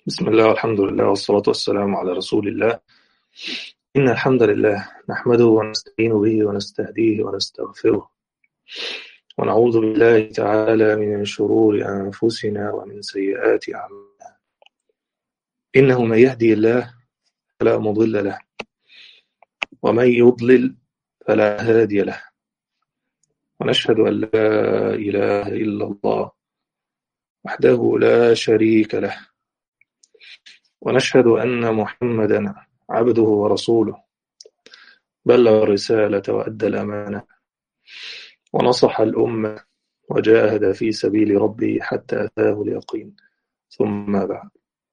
بسم الله والحمد لله والصلاة والسلام على رسول الله إن الحمد لله نحمده ونستعين به ونستهديه ونستغفره ونعوذ بالله تعالى من شرور أنفسنا ومن سيئات أعمالنا إنه من يهدي الله فلا مضل له ومن يضلل فلا هادي له ونشهد أن لا إله إلا الله وحده لا شريك له ونشهد أن محمدا عبده ورسوله بلغ الرسالة وأدى الأمانة ونصح الأمة وجاهد في سبيل ربه حتى أتاه اليقين ثم بعد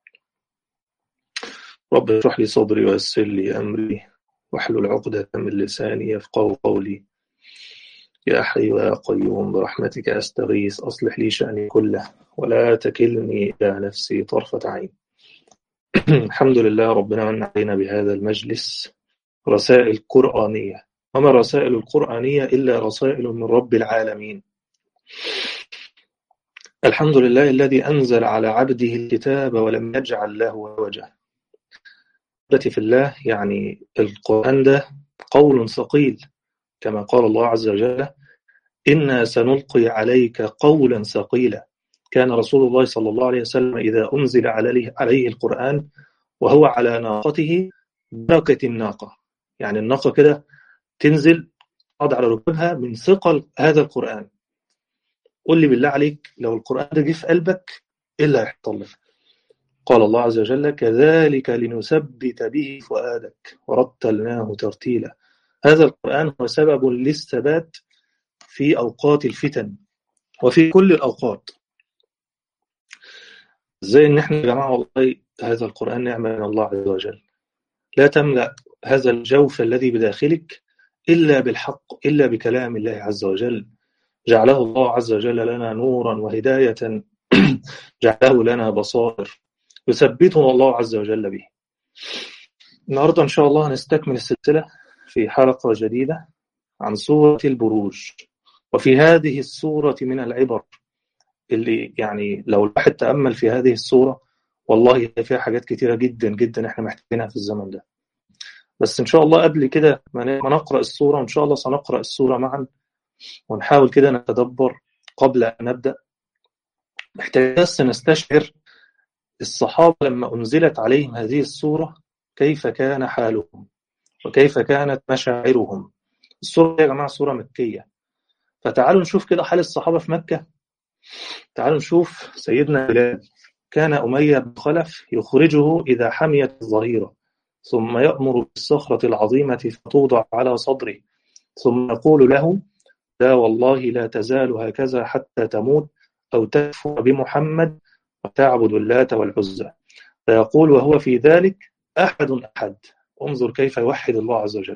رب اشرح لي صدري ويسر لي أمري واحلل عقدة من لساني يفقه قولي يا حي يا قيوم برحمتك أستغيث أصلح لي شأني كله ولا تكلني إلى نفسي طرفة عين الحمد لله ربنا من علينا بهذا المجلس رسائل قرآنية وما الرسائل القرآنية إلا رسائل من رب العالمين الحمد لله الذي أنزل على عبده الكتاب ولم يجعل له وجه في الله يعني القرآن ده قول ثقيل كما قال الله عز وجل إنا سنلقي عليك قولا ثقيلا كان رسول الله صلى الله عليه وسلم إذا أنزل عليه, عليه القرآن وهو على ناقته بركة الناقة يعني الناقة كده تنزل تقعد على ركبها من ثقل هذا القرآن قل لي بالله عليك لو القرآن ده جه في قلبك إيه اللي هيحصل لك قال الله عز وجل كذلك لنثبت به فؤادك ورتلناه ترتيلا هذا القرآن هو سبب للثبات في أوقات الفتن وفي كل الأوقات ازاي ان احنا يا جماعه والله هذا القران نعمه من الله عز وجل لا تملا هذا الجوف الذي بداخلك الا بالحق الا بكلام الله عز وجل جعله الله عز وجل لنا نورا وهدايه جعله لنا بصائر يثبتنا الله عز وجل به النهارده ان شاء الله هنستكمل السلسله في حلقه جديده عن سوره البروج وفي هذه السوره من العبر اللي يعني لو الواحد تأمل في هذه الصورة والله فيها حاجات كتيرة جدا جدا احنا محتاجينها في الزمن ده بس ان شاء الله قبل كده ما نقرأ الصورة وان شاء الله سنقرأ الصورة معا ونحاول كده نتدبر قبل أن نبدأ محتاج بس نستشعر الصحابة لما أنزلت عليهم هذه الصورة كيف كان حالهم وكيف كانت مشاعرهم الصورة يا جماعة صورة مكية فتعالوا نشوف كده حال الصحابة في مكة تعالوا نشوف سيدنا بلال كان أمية بن خلف يخرجه إذا حميت الظهيرة ثم يأمر بالصخرة العظيمة فتوضع على صدره ثم يقول له لا والله لا تزال هكذا حتى تموت أو تكفر بمحمد وتعبد اللات والعزى فيقول وهو في ذلك أحد أحد انظر كيف يوحد الله عز وجل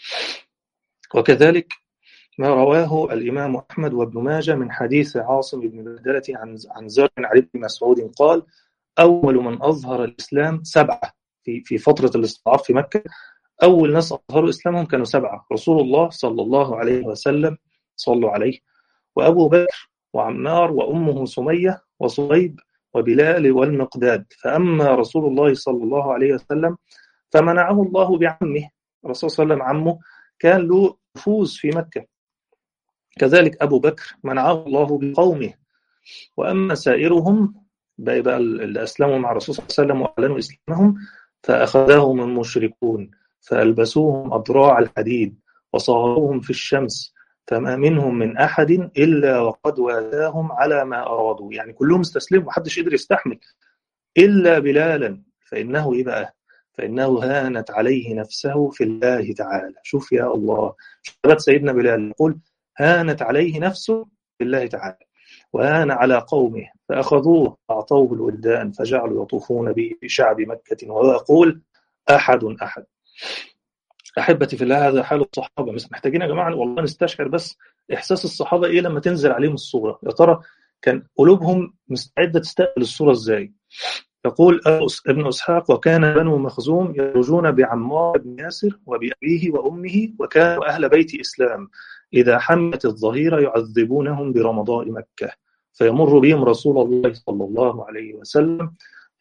وكذلك ما رواه الإمام أحمد وابن ماجه من حديث عاصم بن بهدلة عن عن زر عن ابن مسعود قال أول من أظهر الإسلام سبعة في في فترة الاستضعاف في مكة أول ناس أظهروا إسلامهم كانوا سبعة رسول الله صلى الله عليه وسلم صلوا عليه وأبو بكر وعمار وأمه سمية وصهيب وبلال والمقداد فأما رسول الله صلى الله عليه وسلم فمنعه الله بعمه الرسول صلى الله عليه وسلم عمه كان له نفوذ في مكة كذلك أبو بكر منعه الله بقومه وأما سائرهم بقى, بقى اللي أسلموا مع الرسول صلى الله عليه وسلم وأعلنوا إسلامهم فأخذهم المشركون فألبسوهم أضراع الحديد وصهروهم في الشمس فما منهم من أحد إلا وقد واذاهم على ما أرادوا يعني كلهم استسلموا محدش قدر يستحمل إلا بلالا فإنه إيه بقى فإنه هانت عليه نفسه في الله تعالى شوف يا الله شباب سيدنا بلال يقول هانت عليه نفسه بالله تعالى وهان على قومه فأخذوه أعطوه الولدان فجعلوا يطوفون به بشعب مكة وهو يقول أحد أحد أحبتي في الله هذا حال الصحابة مش محتاجين يا جماعة والله نستشعر بس إحساس الصحابة إيه لما تنزل عليهم الصورة يا ترى كان قلوبهم مستعدة تستقبل الصورة إزاي يقول ابن إسحاق وكان بنو مخزوم يخرجون بعمار بن ياسر وبأبيه وأمه وكانوا أهل بيت إسلام إذا حمت الظهيرة يعذبونهم برمضاء مكة فيمر بهم رسول الله صلى الله عليه وسلم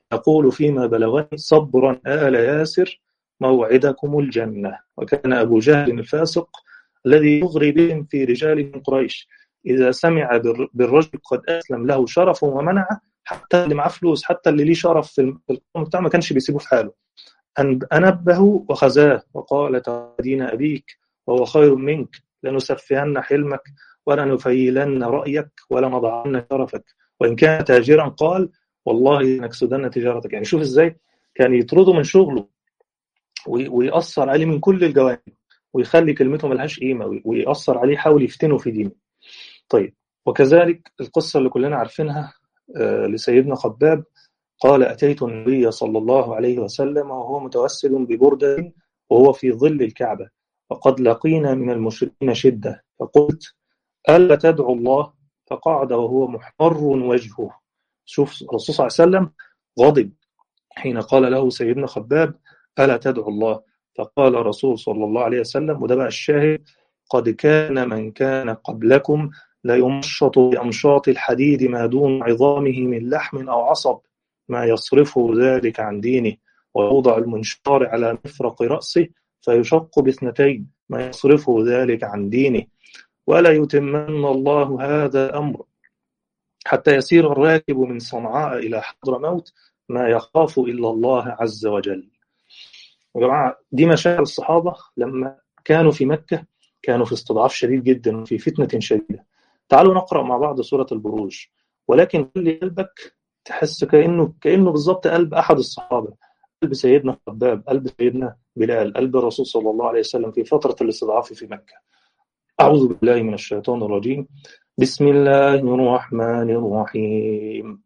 يقول فيما بلغني صبرا آل ياسر موعدكم الجنة وكان أبو جهل الفاسق الذي يغري بهم في رجال من قريش إذا سمع بالرجل قد أسلم له شرف ومنعه حتى اللي معاه فلوس حتى اللي ليه شرف في القوم بتاعه ما كانش بيسيبه في حاله أنبه وخزاه وقال تدين أبيك وهو خير منك لنسفهن حلمك ولنفيلن رأيك ولنضعن شرفك وإن كان تاجرا قال والله لنكسدن تجارتك يعني شوف إزاي كان يطرده من شغله ويأثر عليه من كل الجوانب ويخلي كلمته ملهاش قيمة ويأثر عليه يحاول يفتنه في دينه طيب وكذلك القصة اللي كلنا عارفينها لسيدنا خباب قال أتيت النبي صلى الله عليه وسلم وهو متوسل ببردة وهو في ظل الكعبة وقد لقينا من المشركين شدة فقلت ألا تدعو الله فقعد وهو محمر وجهه شوف الرسول صلى الله عليه وسلم غضب حين قال له سيدنا خباب ألا تدعو الله فقال الرسول صلى الله عليه وسلم وده بقى الشاهد قد كان من كان قبلكم لا يمشط بأمشاط الحديد ما دون عظامه من لحم أو عصب ما يصرفه ذلك عن دينه ويوضع المنشار على مفرق رأسه فيشق باثنتين ما يصرفه ذلك عن دينه ولا يتمن الله هذا الأمر حتى يسير الراكب من صنعاء إلى حضر موت ما يخاف إلا الله عز وجل يا جماعة دي مشاعر الصحابة لما كانوا في مكة كانوا في استضعاف شديد جدا وفي فتنة شديدة تعالوا نقرأ مع بعض سورة البروج ولكن خلي قلبك تحس كأنه كأنه بالظبط قلب أحد الصحابة قلب سيدنا خباب قلب سيدنا بلال قلب الرسول صلى الله عليه وسلم في فترة الاستضعاف في مكة أعوذ بالله من الشيطان الرجيم بسم الله الرحمن الرحيم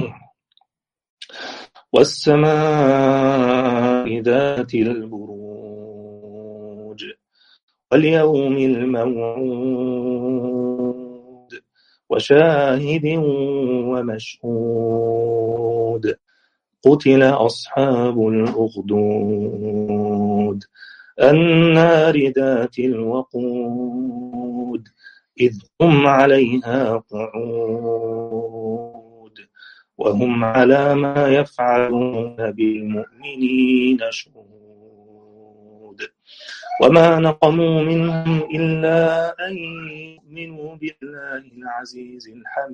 والسماء ذات البروج واليوم الموعود وشاهد ومشهود قتل أصحاب الأخدود النار ذات الوقود إذ هم عليها قعود وهم على ما يفعلون بالمؤمنين شهود وما نقموا منهم إلا أن يؤمنوا بالله العزيز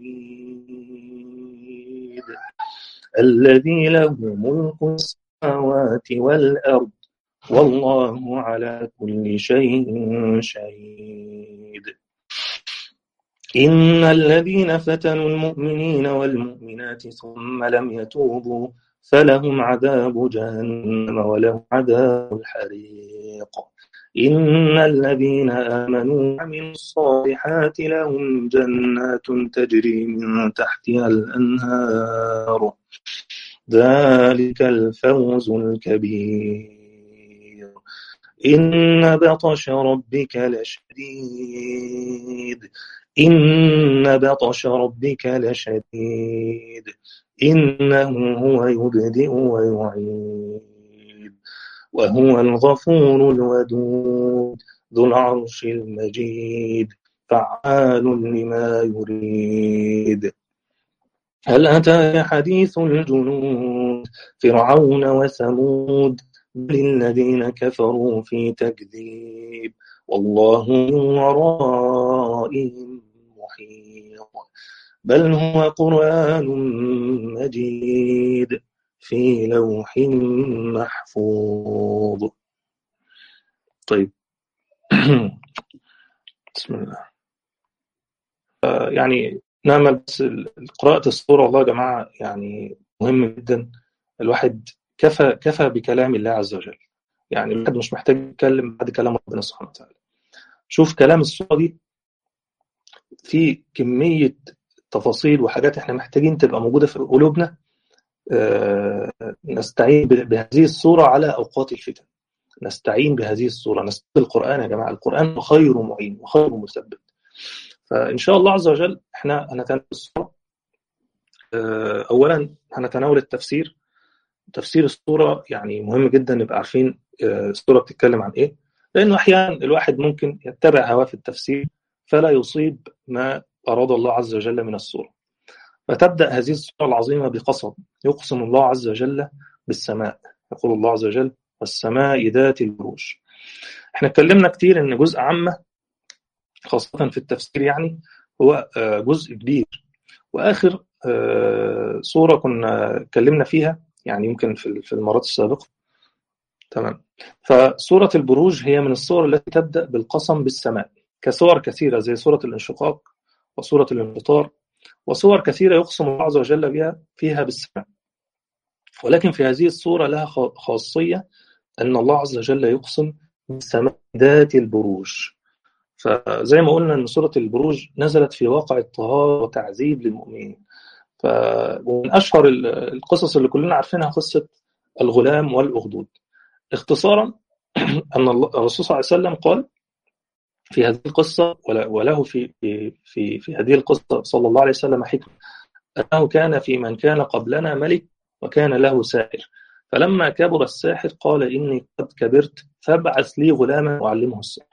الحميد الذي له ملك السماوات والأرض والله على كل شيء شهيد إن الذين فتنوا المؤمنين والمؤمنات ثم لم يتوبوا فلهم عذاب جهنم ولهم عذاب الحريق إن الذين آمنوا وعملوا الصالحات لهم جنات تجري من تحتها الأنهار ذلك الفوز الكبير إن بطش ربك لشديد إن بطش ربك لشديد إنه هو يبدئ ويعيد وهو الغفور الودود ذو العرش المجيد فعال لما يريد هل أتاك حديث الجنود فرعون وثمود بل الذين كفروا في تكذيب والله من ورائهم محيط بل هو قرآن مجيد في لوح محفوظ طيب بسم الله آه يعني نعمل بس قراءة الصورة والله يا جماعة يعني مهم جدا الواحد كفى كفى بكلام الله عز وجل يعني الواحد مش محتاج يتكلم بعد كلام ربنا سبحانه وتعالى شوف كلام الصورة دي في كمية تفاصيل وحاجات احنا محتاجين تبقى موجودة في قلوبنا آه نستعين بهذه الصورة على أوقات الفتن نستعين بهذه الصورة نستعين القرآن يا جماعة القرآن خير معين وخير مثبت فإن شاء الله عز وجل احنا هنتناول الصورة آه أولا هنتناول التفسير تفسير الصورة يعني مهم جدا نبقى عارفين آه الصورة بتتكلم عن إيه لأنه أحيانا الواحد ممكن يتبع هواه في التفسير فلا يصيب ما أراد الله عز وجل من الصورة فتبدأ هذه السورة العظيمة بقصد يقسم الله عز وجل بالسماء يقول الله عز وجل والسماء ذات البروج احنا اتكلمنا كتير ان جزء عامة خاصة في التفسير يعني هو جزء كبير واخر صورة كنا اتكلمنا فيها يعني يمكن في المرات السابقة تمام فسورة البروج هي من الصور التي تبدأ بالقسم بالسماء كصور كثيرة زي سورة الانشقاق وسورة الانفطار وصور كثيرة يقسم الله عز وجل بها فيها بالسماء ولكن في هذه الصورة لها خاصية أن الله عز وجل يقسم بالسماء ذات البروج فزي ما قلنا أن سورة البروج نزلت في واقع اضطهاد وتعذيب للمؤمنين ومن أشهر القصص اللي كلنا عارفينها قصة الغلام والأخدود اختصارا أن الرسول صلى الله عليه وسلم قال في هذه القصة وله في في في هذه القصة صلى الله عليه وسلم حكمة أنه كان في من كان قبلنا ملك وكان له ساحر فلما كبر الساحر قال إني قد كبرت فابعث لي غلاما أعلمه السحر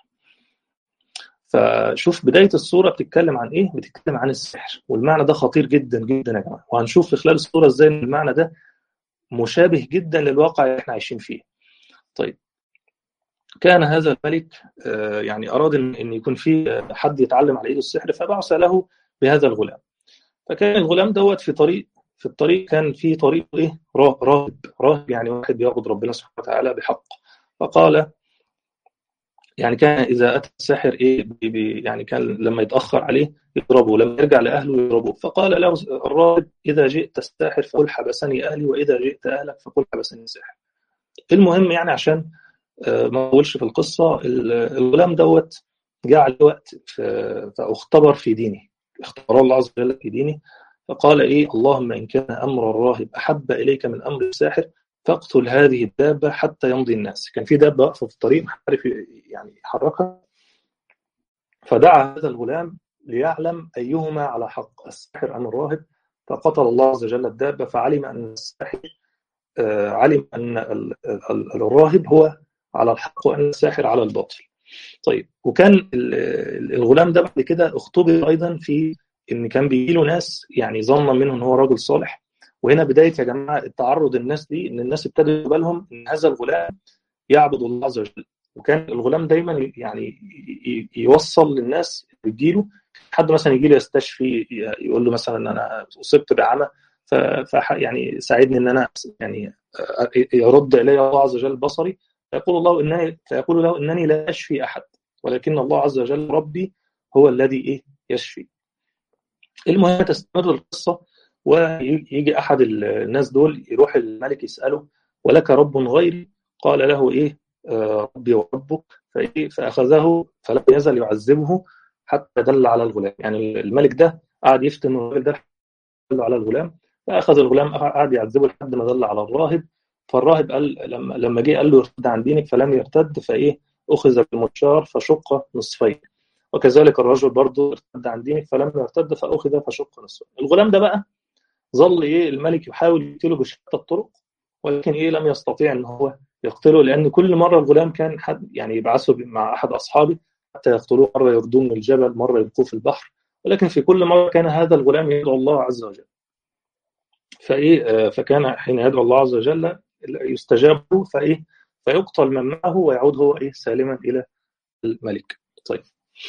فشوف بداية الصورة بتتكلم عن إيه؟ بتتكلم عن السحر والمعنى ده خطير جدا جدا يا جماعة وهنشوف في خلال الصورة إزاي المعنى ده مشابه جدا للواقع اللي احنا عايشين فيه طيب كان هذا الملك يعني أراد أن يكون في حد يتعلم على إيده السحر فبعث له بهذا الغلام فكان الغلام دوت في طريق في الطريق كان في طريق إيه راهب راهب يعني واحد بيعبد ربنا سبحانه وتعالى بحق فقال يعني كان إذا أتى الساحر إيه بي يعني كان لما يتأخر عليه يضربه لما يرجع لأهله يضربه فقال له الراهب إذا جئت الساحر فقل حبسني أهلي وإذا جئت أهلك فقل حبسني الساحر المهم يعني عشان ما اقولش في القصه الغلام دوت جاء عليه وقت فاختبر في دينه اختبر الله عز وجل في دينه فقال ايه اللهم ان كان امر الراهب احب اليك من امر الساحر فاقتل هذه الدابه حتى يمضي الناس كان في دابه واقفه في الطريق مش عارف يعني يحركها فدعا هذا الغلام ليعلم ايهما على حق الساحر ام الراهب فقتل الله عز وجل الدابه فعلم ان الساحر علم ان الراهب هو على الحق وان الساحر على الباطل. طيب وكان الغلام ده بعد كده اختبر ايضا في ان كان بيجي له ناس يعني ظنا منه ان هو راجل صالح وهنا بدايه يا جماعه التعرض الناس دي ان الناس ابتدوا بالهم ان هذا الغلام يعبد الله عز وجل وكان الغلام دايما يعني يوصل للناس بتجيله حد مثلا يجي له يستشفي يقول له مثلا ان انا اصبت بعمى ف يعني ساعدني ان انا يعني يرد الي الله عز وجل بصري فيقول الله انني فيقول له انني لا اشفي احد ولكن الله عز وجل ربي هو الذي ايه يشفي. المهم تستمر القصه ويجي احد الناس دول يروح الملك يساله ولك رب غيري قال له ايه آه ربي وربك فإيه فاخذه فلم يزل يعذبه حتى دل على الغلام يعني الملك ده قعد يفتن الراجل ده دل على الغلام فاخذ الغلام قعد يعذبه لحد ما دل على الراهب فالراهب قال لما لما جه قال له ارتد عن دينك فلم يرتد فايه اخذ بالمنشار فشق نصفين وكذلك الرجل برضه ارتد عن دينك فلم يرتد فاخذ فشق نصفين الغلام ده بقى ظل ايه الملك يحاول يقتله بشتى الطرق ولكن ايه لم يستطيع ان هو يقتله لان كل مره الغلام كان حد يعني يبعثه مع احد اصحابه حتى يقتلوه مره يردوه من الجبل مره يلقوه في البحر ولكن في كل مره كان هذا الغلام يدعو الله عز وجل فايه فكان حين يدعو الله عز وجل يستجاب له فايه فيقتل من معه ويعود هو ايه سالما الى الملك طيب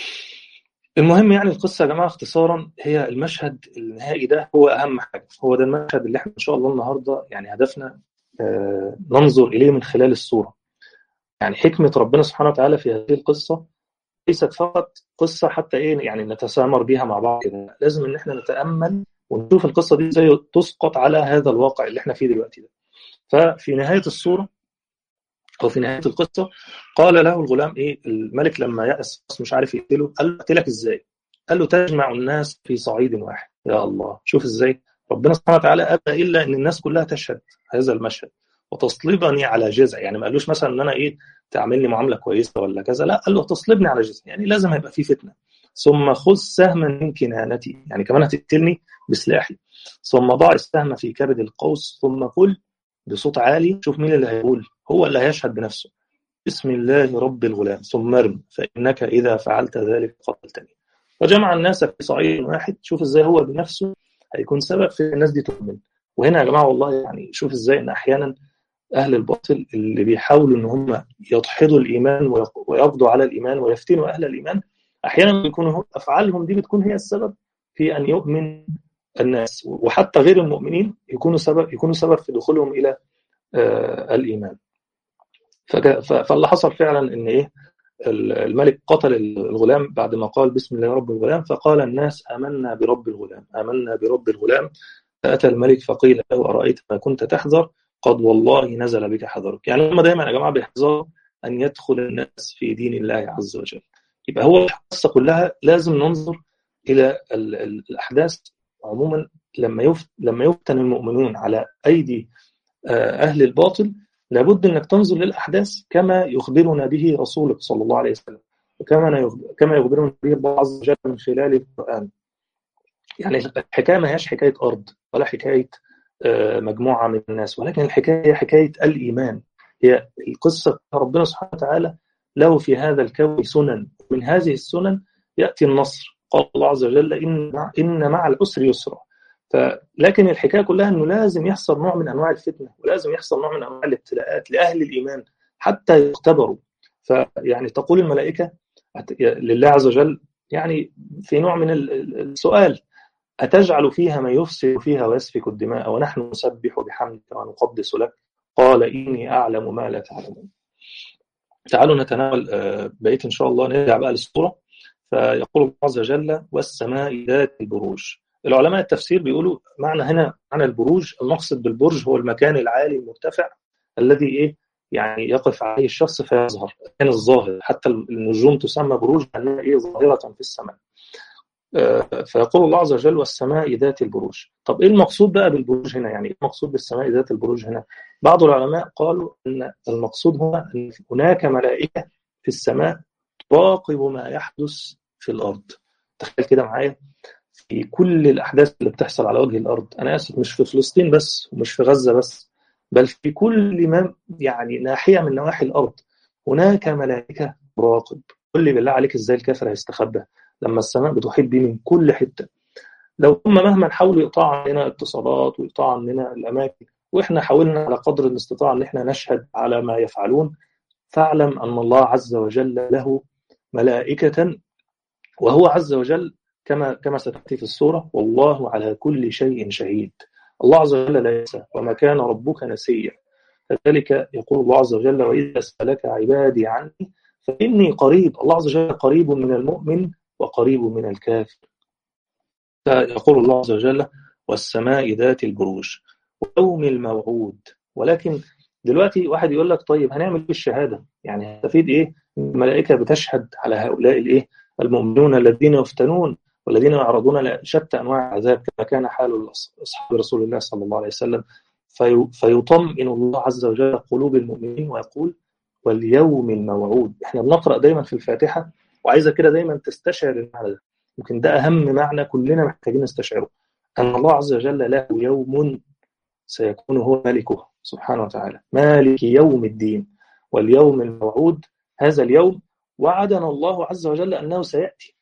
المهم يعني القصه يا جماعه اختصارا هي المشهد النهائي ده هو اهم حاجه هو ده المشهد اللي احنا ان شاء الله النهارده يعني هدفنا آه ننظر اليه من خلال الصوره يعني حكمه ربنا سبحانه وتعالى في هذه القصه ليست فقط قصه حتى ايه يعني نتسامر بيها مع بعض كده لازم ان احنا نتامل ونشوف القصه دي ازاي تسقط على هذا الواقع اللي احنا فيه دلوقتي ده ففي نهايه الصوره او في نهايه القصه قال له الغلام ايه الملك لما يأس مش عارف يقتله قال له اقتلك ازاي؟ قال له تجمع الناس في صعيد واحد يا الله شوف ازاي ربنا سبحانه وتعالى ابى الا ان الناس كلها تشهد هذا المشهد وتصلبني على جزع يعني ما قالوش مثلا ان انا ايه تعمل لي معامله كويسه ولا كذا لا قال له تصلبني على جزع يعني لازم هيبقى في فتنه ثم خذ سهما من كنانتي يعني كمان هتقتلني بسلاحي ثم ضع السهم في كبد القوس ثم قل بصوت عالي شوف مين اللي هيقول هو اللي هيشهد بنفسه بسم الله رب الغلام ثم ارم فإنك إذا فعلت ذلك قتلتني فجمع الناس في صعيد واحد شوف ازاي هو بنفسه هيكون سبب في الناس دي تؤمن وهنا يا جماعه والله يعني شوف ازاي ان احيانا اهل الباطل اللي بيحاولوا ان هم يدحضوا الايمان ويقضوا على الايمان ويفتنوا اهل الايمان احيانا بيكونوا افعالهم دي بتكون هي السبب في ان يؤمن الناس وحتى غير المؤمنين يكونوا سبب يكونوا سبب في دخولهم الى آه الايمان فاللي حصل فعلا ان ايه الملك قتل الغلام بعد ما قال بسم الله رب الغلام فقال الناس امنا برب الغلام امنا برب الغلام فاتى الملك فقيل له ارايت ما كنت تحذر قد والله نزل بك حذرك يعني هم دايما يا جماعه بيحذروا ان يدخل الناس في دين الله عز وجل يبقى هو القصه كلها لازم ننظر الى الاحداث عموما لما يفت لما يفتن المؤمنون على ايدي اهل الباطل لابد انك تنظر للاحداث كما يخبرنا به رسولك صلى الله عليه وسلم وكما كما يخبرنا به الله عز وجل من خلال القران يعني الحكايه ما هياش حكايه ارض ولا حكايه مجموعه من الناس ولكن الحكايه هي حكايه الايمان هي القصه ربنا سبحانه وتعالى له في هذا الكون سنن من هذه السنن ياتي النصر قال الله عز وجل ان ان مع العسر يسرا لكن الحكايه كلها انه لازم يحصل نوع من انواع الفتنه ولازم يحصل نوع من انواع الابتلاءات لاهل الايمان حتى يختبروا فيعني تقول الملائكه لله عز وجل يعني في نوع من السؤال أتجعل فيها من يفسد فيها ويسفك الدماء ونحن نسبح بحمدك ونقدس لك قال إني أعلم ما لا تعلمون تعالوا نتناول بقية إن شاء الله نرجع بقى للصورة فيقول الله عز وجل والسماء ذات البروج العلماء التفسير بيقولوا معنى هنا معنى البروج المقصد بالبرج هو المكان العالي المرتفع الذي ايه يعني يقف عليه الشخص فيظهر كان الظاهر حتى النجوم تسمى بروج لانها ايه ظاهره في السماء فيقول الله عز وجل والسماء ذات البروج طب ايه المقصود بقى بالبروج هنا يعني ايه المقصود بالسماء ذات البروج هنا بعض العلماء قالوا ان المقصود هو ان هناك ملائكه في السماء تراقب ما يحدث في الارض تخيل كده معايا في كل الاحداث اللي بتحصل على وجه الارض انا اسف مش في فلسطين بس ومش في غزه بس بل في كل ما يعني ناحيه من نواحي الارض هناك ملائكه تراقب قول لي بالله عليك ازاي الكافر هيستخبى لما السماء بتحيط بيه من كل حته لو هم مهما حاولوا يقطعوا عننا اتصالات ويقطعوا عننا الاماكن واحنا حاولنا على قدر الاستطاعه ان احنا نشهد على ما يفعلون فاعلم ان الله عز وجل له ملائكه وهو عز وجل كما كما ستاتي في السوره والله على كل شيء شهيد الله عز وجل لا ينسى وما كان ربك نسيا كذلك يقول الله عز وجل واذا سالك عبادي عني فاني قريب الله عز وجل قريب من المؤمن وقريب من الكافر فيقول الله عز وجل والسماء ذات البروج ويوم الموعود ولكن دلوقتي واحد يقول لك طيب هنعمل ايه الشهاده؟ يعني هتفيد ايه؟ الملائكه بتشهد على هؤلاء الايه؟ المؤمنون الذين يفتنون والذين يعرضون لشتى انواع العذاب كما كان حال اصحاب رسول الله صلى الله عليه وسلم في فيطمئن الله عز وجل قلوب المؤمنين ويقول واليوم الموعود احنا بنقرا دايما في الفاتحه وعايزه كده دايما تستشعر المعنى ده يمكن ده اهم معنى كلنا محتاجين نستشعره ان الله عز وجل له يوم سيكون هو مالكه سبحانه وتعالى مالك يوم الدين واليوم الموعود هذا اليوم وعدنا الله عز وجل انه سياتي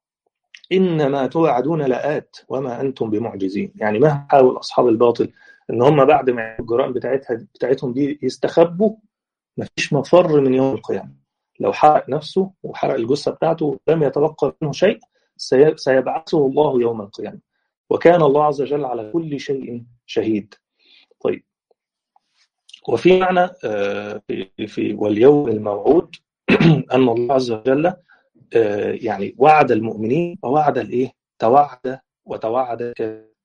انما توعدون لآت وما انتم بمعجزين يعني مهما حاول اصحاب الباطل ان هم بعد ما الجرائم بتاعتها بتاعتهم دي يستخبوا مفيش مفر من يوم القيامه لو حرق نفسه وحرق الجثه بتاعته لم يتبقى منه شيء سيبعثه الله يوم القيامه وكان الله عز وجل على كل شيء شهيد طيب وفي معنى في, في واليوم الموعود ان الله عز وجل يعني وعد المؤمنين ووعد الايه توعد وتوعد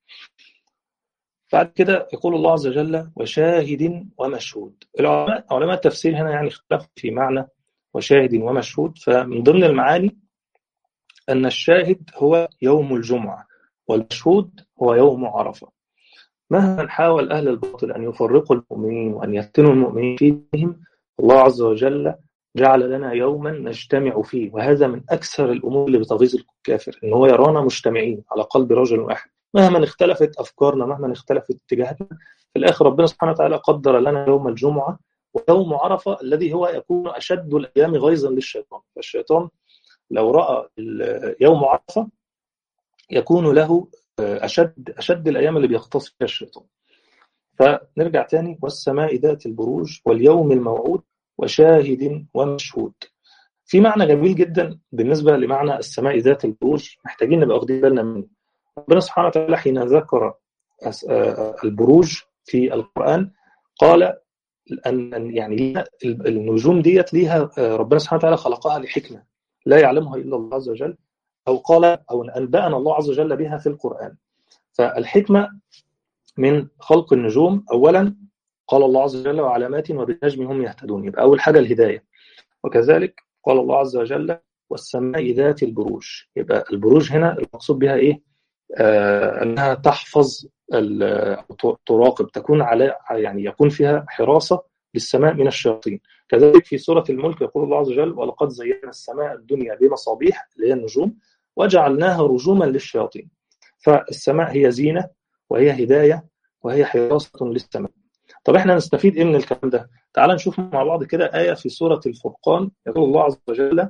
بعد كده يقول الله عز وجل وشاهد ومشهود العلماء علماء التفسير هنا يعني اختلفوا في معنى وشاهد ومشهود فمن ضمن المعاني أن الشاهد هو يوم الجمعة والمشهود هو يوم عرفة مهما حاول أهل الباطل أن يفرقوا المؤمنين وأن يفتنوا المؤمنين في دينهم الله عز وجل جعل لنا يوما نجتمع فيه وهذا من أكثر الأمور اللي بتغيظ الكافر إن هو يرانا مجتمعين على قلب رجل واحد مهما اختلفت أفكارنا مهما اختلفت اتجاهاتنا في الآخر ربنا سبحانه وتعالى قدر لنا يوم الجمعة ويوم عرفة الذي هو يكون أشد الأيام غيظا للشيطان فالشيطان لو رأى يوم عرفة يكون له اشد اشد الايام اللي بيختص فيها الشيطان فنرجع تاني والسماء ذات البروج واليوم الموعود وشاهد ومشهود في معنى جميل جدا بالنسبه لمعنى السماء ذات البروج محتاجين نبقى واخدين بالنا منه ربنا سبحانه وتعالى حين ذكر البروج في القران قال ان يعني النجوم ديت ليها ربنا سبحانه وتعالى خلقها لحكمه لا يعلمها الا الله عز وجل او قال او انبانا الله عز وجل بها في القران فالحكمه من خلق النجوم اولا قال الله عز وجل وعلامات وبالنجم هم يهتدون يبقى اول حاجه الهدايه وكذلك قال الله عز وجل والسماء ذات البروج يبقى البروج هنا المقصود بها ايه آه انها تحفظ تراقب تكون على يعني يكون فيها حراسه للسماء من الشياطين كذلك في سوره الملك يقول الله عز وجل ولقد زينا السماء الدنيا بمصابيح اللي هي النجوم وجعلناها رجوما للشياطين فالسماء هي زينه وهي هدايه وهي حراسه للسماء طب احنا نستفيد ايه من الكلام ده تعال نشوف مع بعض كده ايه في سوره الفرقان يقول الله عز وجل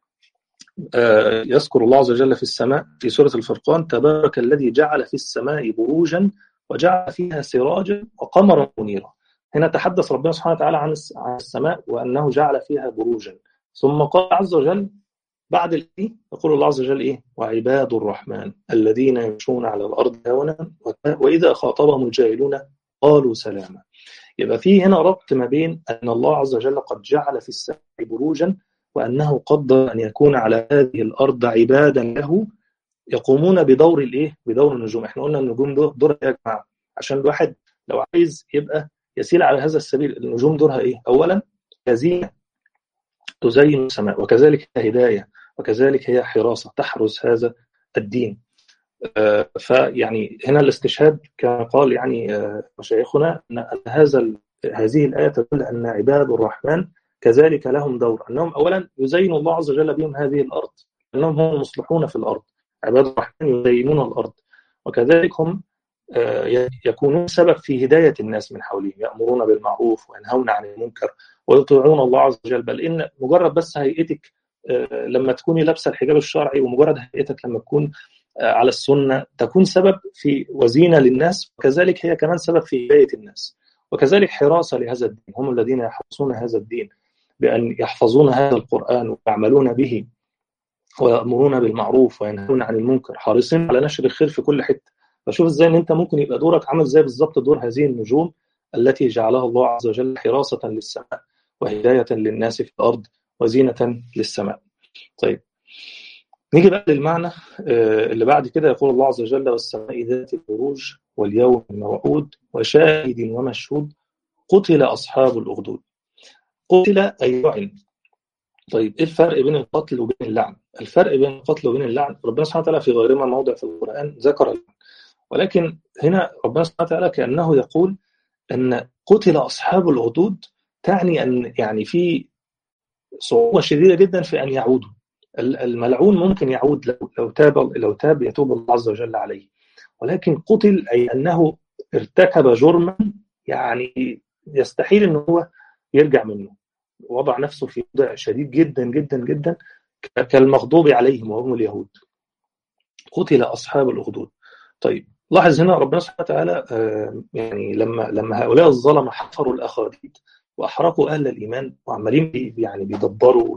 يذكر الله عز وجل في السماء في سورة الفرقان تبارك الذي جعل في السماء بروجا وجعل فيها سراجا وقمرا منيرا هنا تحدث ربنا سبحانه وتعالى عن السماء وأنه جعل فيها بروجا ثم قال عز وجل بعد الإيه يقول الله عز وجل إيه وعباد الرحمن الذين يمشون على الأرض هونا وإذا خاطبهم الجاهلون قالوا سلاما يبقى في هنا ربط ما بين أن الله عز وجل قد جعل في السماء بروجا وأنه قدر أن يكون على هذه الأرض عبادا له يقومون بدور الإيه؟ بدور النجوم إحنا قلنا النجوم دور دورها يا جماعة عشان الواحد لو عايز يبقى يسير على هذا السبيل النجوم دورها إيه؟ أولا كزينة تزين السماء وكذلك هي هداية وكذلك هي حراسة تحرس هذا الدين آه فيعني هنا الاستشهاد كما قال يعني آه مشايخنا أن هذا هذه الآية تدل أن عباد الرحمن كذلك لهم دور أنهم أولا يزين الله عز وجل بهم هذه الأرض أنهم هم المصلحون في الأرض عباد الرحمن يزينون الأرض وكذلك هم يكونون سبب في هداية الناس من حولهم يأمرون بالمعروف وينهون عن المنكر ويطيعون الله عز وجل بل إن مجرد بس هيئتك لما تكوني لابسة الحجاب الشرعي ومجرد هيئتك لما تكون على السنة تكون سبب في وزينة للناس وكذلك هي كمان سبب في هداية الناس وكذلك حراسة لهذا الدين هم الذين يحرسون هذا الدين بأن يحفظون هذا القرآن ويعملون به ويأمرون بالمعروف وينهون عن المنكر حريصين على نشر الخير في كل حتة فشوف ازاي ان انت ممكن يبقى دورك عامل زي بالظبط دور هذه النجوم التي جعلها الله عز وجل حراسة للسماء وهداية للناس في الأرض وزينة للسماء طيب نيجي بقى للمعنى اللي بعد كده يقول الله عز وجل والسماء ذات البروج واليوم الموعود وشاهد ومشهود قتل أصحاب الأخدود قتل أي لعن طيب ايه الفرق بين القتل وبين اللعن؟ الفرق بين القتل وبين اللعن ربنا سبحانه وتعالى في غيرما موضع في القرآن ذكر اللعن ولكن هنا ربنا سبحانه وتعالى كأنه يقول أن قتل أصحاب الأخدود تعني أن يعني في صعوبة شديدة جدا في أن يعودوا الملعون ممكن يعود لو لو تاب لو تاب يتوب الله عز وجل عليه ولكن قتل أي أنه ارتكب جرما يعني يستحيل أن هو يرجع منه وضع نفسه في وضع شديد جدا جدا جدا كالمغضوب عليهم وهم اليهود قتل أصحاب الأخدود طيب لاحظ هنا ربنا سبحانه وتعالى يعني لما لما هؤلاء الظلمه حفروا الاخاديد واحرقوا اهل الايمان وعمالين يعني بيدبروا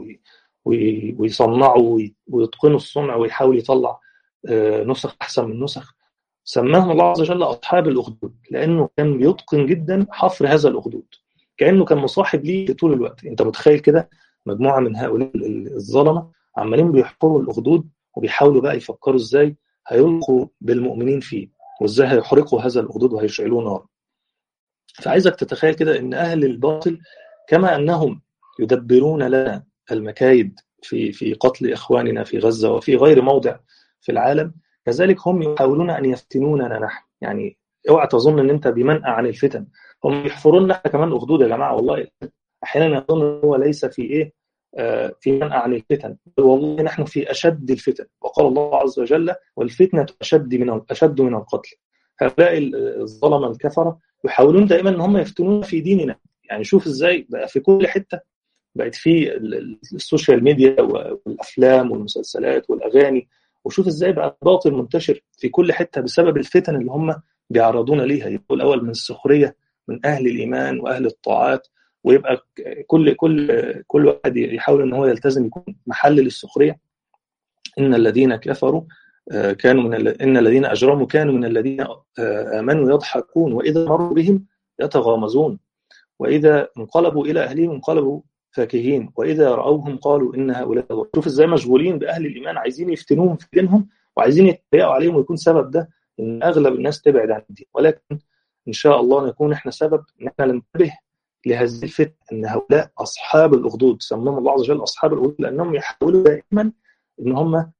ويصنعوا ويتقنوا الصنع ويحاول يطلع نسخ احسن من نسخ سماهم الله عز وجل اصحاب الاخدود لانه كان بيتقن جدا حفر هذا الاخدود كانه كان مصاحب ليه طول الوقت انت متخيل كده مجموعه من هؤلاء الظلمه عمالين بيحفروا الاخدود وبيحاولوا بقى يفكروا ازاي هيلقوا بالمؤمنين فيه وازاي هيحرقوا هذا الاخدود وهيشعلوه نار فعايزك تتخيل كده ان اهل الباطل كما انهم يدبرون لنا المكايد في في قتل اخواننا في غزه وفي غير موضع في العالم كذلك هم يحاولون ان يفتنوننا نحن يعني اوعى تظن ان انت بمنأى عن الفتن هم يحفرون لنا كمان اخدود يا جماعه والله احيانا يظن هو ليس في ايه آه في منأى عن الفتن والله نحن في اشد الفتن وقال الله عز وجل والفتنه اشد من اشد من القتل هؤلاء الظلمه الكفره يحاولون دائما ان هم يفتنون في ديننا يعني شوف ازاي بقى في كل حته بقت في السوشيال ميديا والافلام والمسلسلات والاغاني وشوف ازاي بقى باطل منتشر في كل حته بسبب الفتن اللي هم بيعرضون ليها يبقوا الاول من السخريه من اهل الايمان واهل الطاعات ويبقى كل كل كل واحد يحاول ان هو يلتزم يكون محل للسخريه ان الذين كفروا كانوا من ان الذين اجرموا كانوا من الذين امنوا يضحكون واذا مروا بهم يتغامزون واذا انقلبوا الى اهلهم انقلبوا فاكهين واذا راوهم قالوا ان هؤلاء شوف ازاي مشغولين باهل الايمان عايزين يفتنوهم في دينهم وعايزين يتريقوا عليهم ويكون سبب ده ان اغلب الناس تبعد عن الدين ولكن ان شاء الله نكون احنا سبب ان احنا ننتبه لهذه الفتنه ان هؤلاء اصحاب الاخدود سماهم الله عز وجل اصحاب الاخدود لانهم يحاولوا دائما ان هم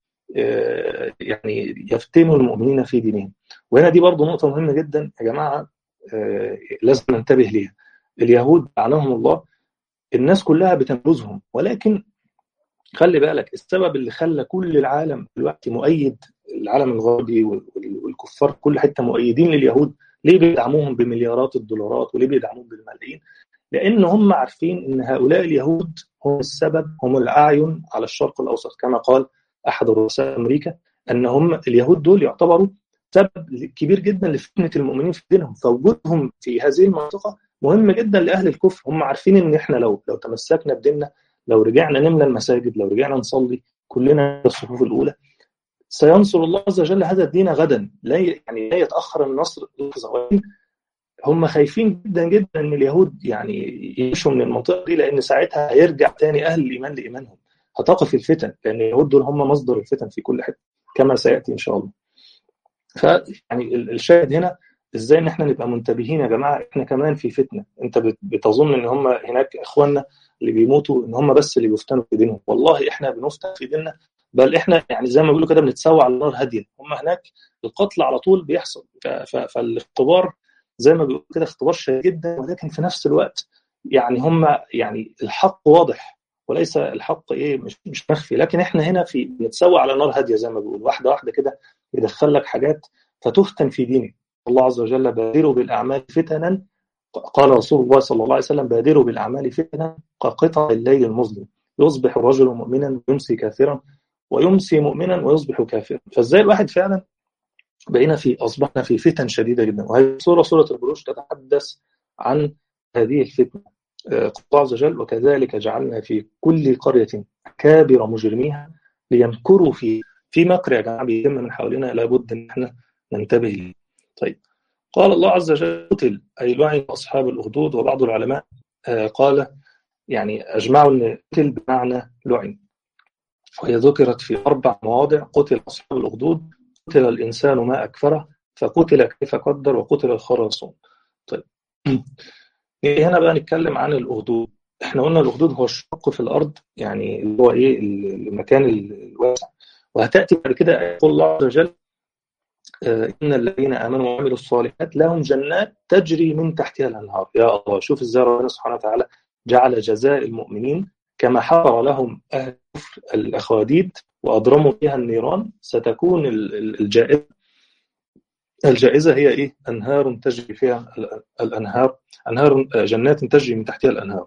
يعني يفتنوا المؤمنين في دينهم وهنا دي برضه نقطه مهمه جدا يا جماعه لازم ننتبه ليها اليهود لعنهم الله الناس كلها بتنبذهم ولكن خلي بالك السبب اللي خلى كل العالم دلوقتي مؤيد العالم الغربي والكفار في كل حته مؤيدين لليهود ليه بيدعموهم بمليارات الدولارات وليه بيدعموهم بالملايين لان هم عارفين ان هؤلاء اليهود هم السبب هم الاعين على الشرق الاوسط كما قال احد رؤساء امريكا ان هم اليهود دول يعتبروا سبب كبير جدا لفتنه المؤمنين في دينهم فوجودهم في هذه المنطقه مهم جدا لاهل الكفر هم عارفين ان احنا لو لو تمسكنا بديننا لو رجعنا نملى المساجد لو رجعنا نصلي كلنا في الصفوف الاولى سينصر الله عز وجل هذا الدين غدا لا يعني لا يتاخر النصر لحظه هم خايفين جدا جدا ان اليهود يعني يمشوا من المنطقه دي لان ساعتها هيرجع تاني اهل الايمان لايمانهم هتقف الفتن لان اليهود دول هم مصدر الفتن في كل حته كما سياتي ان شاء الله. فيعني الشاهد هنا ازاي ان احنا نبقى منتبهين يا جماعه احنا كمان في فتنه انت بتظن ان هم هناك اخواننا اللي بيموتوا ان هم بس اللي بيفتنوا في دينهم والله احنا بنفتن في ديننا بل احنا يعني زي ما بيقولوا كده بنتسوى على النار هاديه هم هناك القتل على طول بيحصل فالاختبار زي ما بيقولوا كده اختبار شديد جدا ولكن في نفس الوقت يعني هم يعني الحق واضح وليس الحق ايه مش مش مخفي لكن احنا هنا في بنتسوى على نار هاديه زي ما بيقول واحده واحده كده يدخل لك حاجات فتفتن في دينك الله عز وجل بادروا بالاعمال فتنا قال رسول الله صلى الله عليه وسلم بادروا بالاعمال فتنا كقطع الليل المظلم يصبح الرجل مؤمنا ويمسي كافرا ويمسي مؤمنا ويصبح كافرا فازاي الواحد فعلا بقينا في اصبحنا في فتن شديده جدا وهذه سوره سوره البروج تتحدث عن هذه الفتنه قال الله عز وجل وكذلك جعلنا في كل قريه كابر مجرميها ليمكروا في في مكر يا جماعه بيتم من حولنا لابد ان احنا ننتبه له طيب قال الله عز وجل قتل اي لعن اصحاب الاخدود وبعض العلماء قال يعني اجمعوا ان قتل بمعنى لعن وهي ذكرت في اربع مواضع قتل اصحاب الاخدود قتل الانسان ما اكفره فقتل كيف قدر وقتل الخراصون طيب هنا بقى نتكلم عن الاخدود احنا قلنا الاخدود هو الشق في الارض يعني اللي هو ايه المكان الواسع وهتاتي بعد كده يقول الله عز وجل ان الذين امنوا وعملوا الصالحات لهم جنات تجري من تحتها الانهار يا الله شوف ازاي ربنا سبحانه وتعالى جعل جزاء المؤمنين كما حفر لهم اهل الكفر الاخواديد واضرموا فيها النيران ستكون الجائزه الجائزه هي ايه؟ انهار تجري فيها الانهار انهار جنات تجري من تحتها الانهار.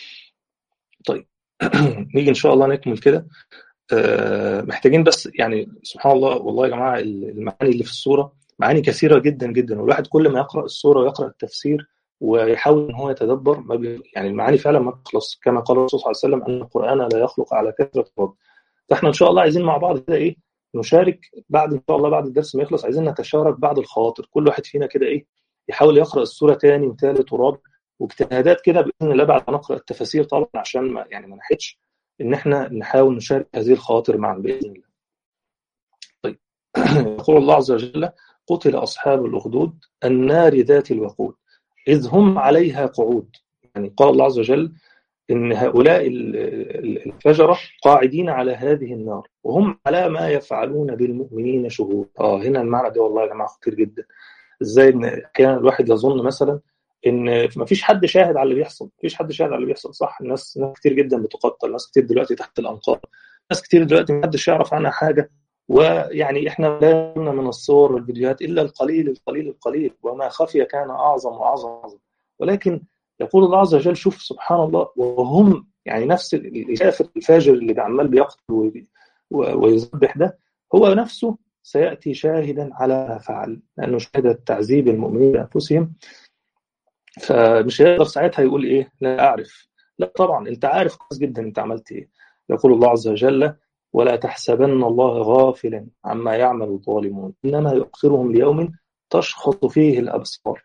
طيب نيجي ان شاء الله نكمل كده محتاجين بس يعني سبحان الله والله يا جماعه المعاني اللي في الصوره معاني كثيره جدا جدا والواحد كل ما يقرا الصوره ويقرا التفسير ويحاول ان هو يتدبر ما بي يعني المعاني فعلا ما بتخلص كما قال الرسول صلى الله عليه وسلم ان القران لا يخلق على كثره الرد فاحنا ان شاء الله عايزين مع بعض كده ايه نشارك بعد ان شاء الله بعد الدرس ما يخلص عايزين نتشارك بعض الخواطر كل واحد فينا كده ايه يحاول يقرا السوره ثاني وثالث ورابع واجتهادات كده باذن الله بعد ما نقرا التفاسير طبعا عشان ما يعني ما نحدش ان احنا نحاول نشارك هذه الخواطر معا باذن الله. طيب يقول الله عز وجل قتل اصحاب الاخدود النار ذات الوقود اذ هم عليها قعود يعني قال الله عز وجل ان هؤلاء الفجره قاعدين على هذه النار وهم على ما يفعلون بالمؤمنين شهود اه هنا المعنى ده والله يا جماعه خطير جدا ازاي ان كان الواحد يظن مثلا ان ما فيش حد شاهد على اللي بيحصل ما فيش حد شاهد على اللي بيحصل صح الناس ناس كتير جدا بتقتل ناس كتير دلوقتي تحت الانقاض ناس كتير دلوقتي ما حدش يعرف عنها حاجه ويعني احنا لا من الصور والفيديوهات الا القليل القليل القليل وما خفي كان اعظم واعظم ولكن يقول الله عز وجل شوف سبحان الله وهم يعني نفس الكافر الفاجر اللي عمال بيقتل ويذبح ده هو نفسه سيأتي شاهدا على ما فعل لأنه شهد تعذيب المؤمنين بأنفسهم فمش هيقدر ساعتها يقول إيه لا أعرف لا طبعا أنت عارف كويس جدا أنت عملت إيه يقول الله عز وجل ولا تحسبن الله غافلا عما يعمل الظالمون إنما يؤخرهم ليوم تشخص فيه الأبصار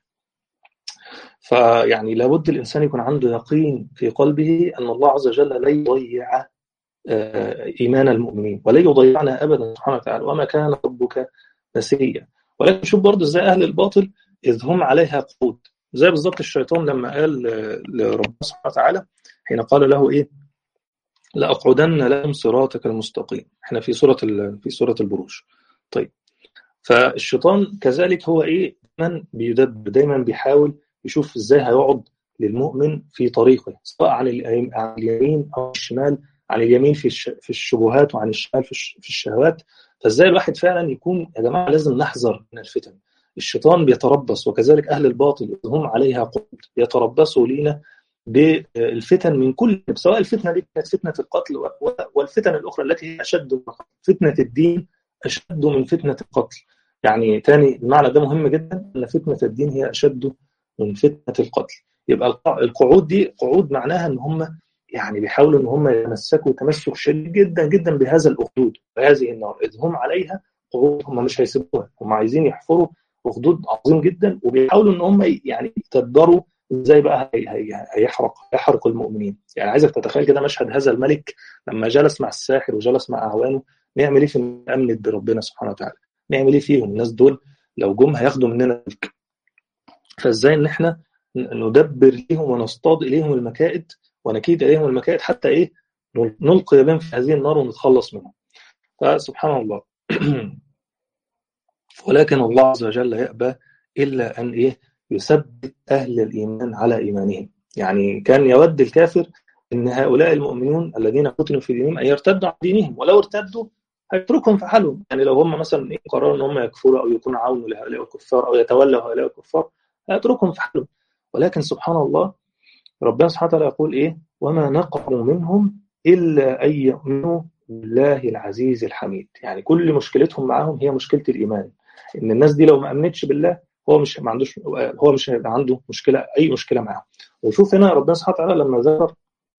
فيعني لابد الإنسان يكون عنده يقين في قلبه أن الله عز وجل لا يضيع إيمان المؤمنين ولن يضيعنا أبدا سبحانه وتعالى وما كان ربك نسيا ولكن شوف برضه ازاي أهل الباطل إذ هم عليها قعود زي بالظبط الشيطان لما قال لربنا سبحانه وتعالى حين قال له إيه لأقعدن لهم صراطك المستقيم احنا في سورة في سورة البروج طيب فالشيطان كذلك هو ايه دايما بيدبر دايما بيحاول يشوف ازاي هيقعد للمؤمن في طريقه سواء عن اليمين او الشمال عن اليمين في في الشبهات وعن الشمال في الشهوات فازاي الواحد فعلا يكون يا جماعه لازم نحذر من الفتن الشيطان بيتربص وكذلك اهل الباطل هم عليها قعود يتربصوا لينا بالفتن من كل سواء الفتنه دي كانت فتنه القتل والفتن الاخرى التي هي اشد من فتنه الدين اشد من فتنه القتل يعني تاني المعنى ده مهم جدا ان فتنه الدين هي اشد من فتنه القتل يبقى القعود دي قعود معناها ان هم يعني بيحاولوا ان هم يتمسكوا تمسك شديد جدا جدا بهذا الاخدود بهذه النار اذ هم عليها قعود هم مش هيسيبوها هم عايزين يحفروا اخدود عظيم جدا وبيحاولوا ان هم يعني يتدبروا ازاي بقى هي هي هيحرق يحرق المؤمنين يعني عايزك تتخيل كده مشهد هذا الملك لما جلس مع الساحر وجلس مع اعوانه نعمل ايه في امن بربنا سبحانه وتعالى نعمل ايه فيهم الناس دول لو جم هياخدوا مننا الملك فازاي ان احنا ندبر ليهم ونصطاد اليهم المكائد ونكيد اليهم المكائد حتى ايه نلقي بهم في هذه النار ونتخلص منهم فسبحان الله ولكن الله عز وجل يأبى إلا أن إيه يثبت أهل الإيمان على إيمانهم يعني كان يود الكافر أن هؤلاء المؤمنون الذين فتنوا في دينهم أن يرتدوا عن دينهم ولو ارتدوا هيتركهم في حالهم يعني لو هم مثلا إيه قرروا أن هم يكفروا أو يكونوا عون لهؤلاء الكفار أو يتولوا هؤلاء الكفار هيتركهم في حالهم ولكن سبحان الله ربنا سبحانه وتعالى يقول إيه وما نقموا منهم إلا أن يؤمنوا بالله العزيز الحميد يعني كل مشكلتهم معاهم هي مشكلة الإيمان إن الناس دي لو ما أمنتش بالله هو مش ما عندوش هو مش هيبقى عنده مشكله اي مشكله معاه وشوف هنا ربنا سبحانه وتعالى لما ذكر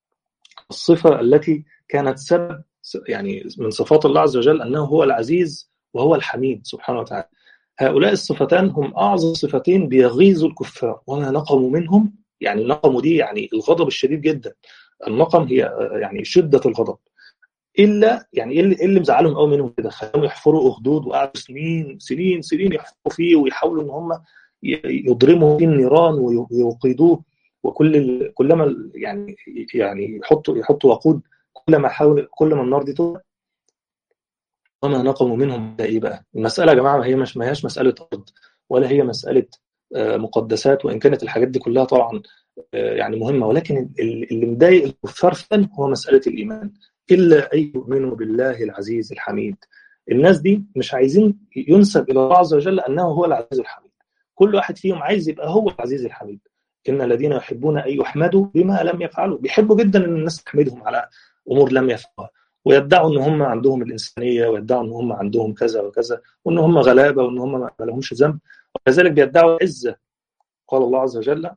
الصفه التي كانت سبب يعني من صفات الله عز وجل انه هو العزيز وهو الحميد سبحانه وتعالى هؤلاء الصفتان هم اعظم صفتين بيغيظوا الكفار وما نقموا منهم يعني نقموا دي يعني الغضب الشديد جدا النقم هي يعني شده الغضب الا يعني ايه اللي, اللي مزعلهم قوي منهم كده خلاهم يحفروا اخدود وقعدوا سنين سنين سنين يحفروا فيه ويحاولوا ان هم يضرموا فيه النيران ويوقدوه وكل كلما يعني يعني يحطوا يحطوا وقود كل ما حاول كل ما النار دي تولع وما نقموا منهم ده ايه بقى؟ المساله يا جماعه ما هي مش ما هياش مساله ارض ولا هي مساله مقدسات وان كانت الحاجات دي كلها طبعا يعني مهمه ولكن اللي مضايق الكفار فعلا هو مساله الايمان إلا أن يؤمنوا بالله العزيز الحميد الناس دي مش عايزين ينسب إلى الله عز وجل أنه هو العزيز الحميد كل واحد فيهم عايز يبقى هو العزيز الحميد إن الذين يحبون أن يحمدوا بما لم يفعلوا بيحبوا جدا أن الناس تحمدهم على أمور لم يفعلوها ويدعوا ان هم عندهم الانسانيه ويدعوا ان هم عندهم كذا وكذا وان هم غلابه وان هم ما لهمش ذنب وكذلك بيدعوا العزه قال الله عز وجل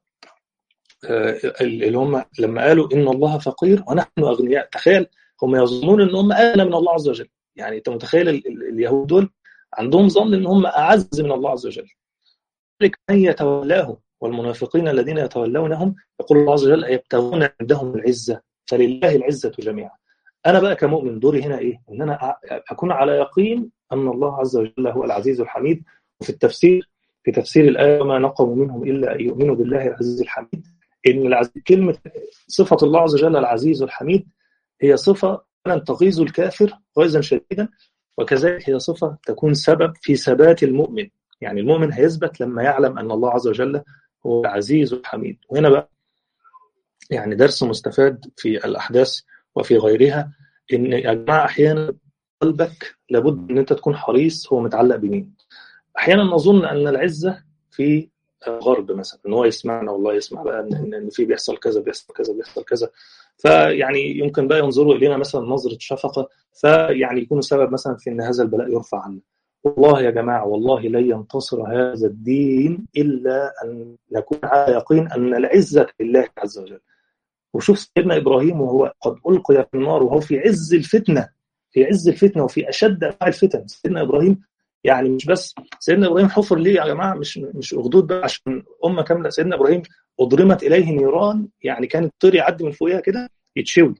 اللي هم لما قالوا ان الله فقير ونحن اغنياء تخيل هم يظنون ان هم اغنى من الله عز وجل يعني انت متخيل اليهود دول عندهم ظن ان هم اعز من الله عز وجل ذلك من يتولاهم والمنافقين الذين يتولونهم يقول الله عز وجل يبتغون عندهم العزه فلله العزه جميعا انا بقى كمؤمن دوري هنا ايه ان انا اكون على يقين ان الله عز وجل هو العزيز الحميد وفي التفسير في تفسير الايه وما نقموا منهم الا ان يؤمنوا بالله العزيز الحميد ان العزيز كلمه صفه الله عز وجل العزيز الحميد هي صفة فعلا تغيظ الكافر غيظا شديدا وكذلك هي صفة تكون سبب في ثبات المؤمن يعني المؤمن هيثبت لما يعلم أن الله عز وجل هو العزيز الحميد وهنا بقى يعني درس مستفاد في الأحداث وفي غيرها إن يا جماعة أحيانا قلبك لابد أن أنت تكون حريص هو متعلق بمين أحيانا نظن أن العزة في غرب مثلا ان هو يسمعنا والله يسمع بقى ان ان في بيحصل كذا بيحصل كذا بيحصل كذا فيعني يمكن بقى ينظروا الينا مثلا نظره شفقه فيعني يكونوا سبب مثلا في ان هذا البلاء يرفع عنا والله يا جماعه والله لن ينتصر هذا الدين الا ان نكون على يقين ان العزه لله عز وجل وشوف سيدنا ابراهيم وهو قد القي في النار وهو في عز الفتنه في عز الفتنه وفي اشد انواع الفتن سيدنا ابراهيم يعني مش بس سيدنا ابراهيم حفر ليه يا جماعه مش مش اخدود بقى عشان امه كامله سيدنا ابراهيم اضرمت اليه نيران يعني كانت طير يعدي من فوقها كده يتشوي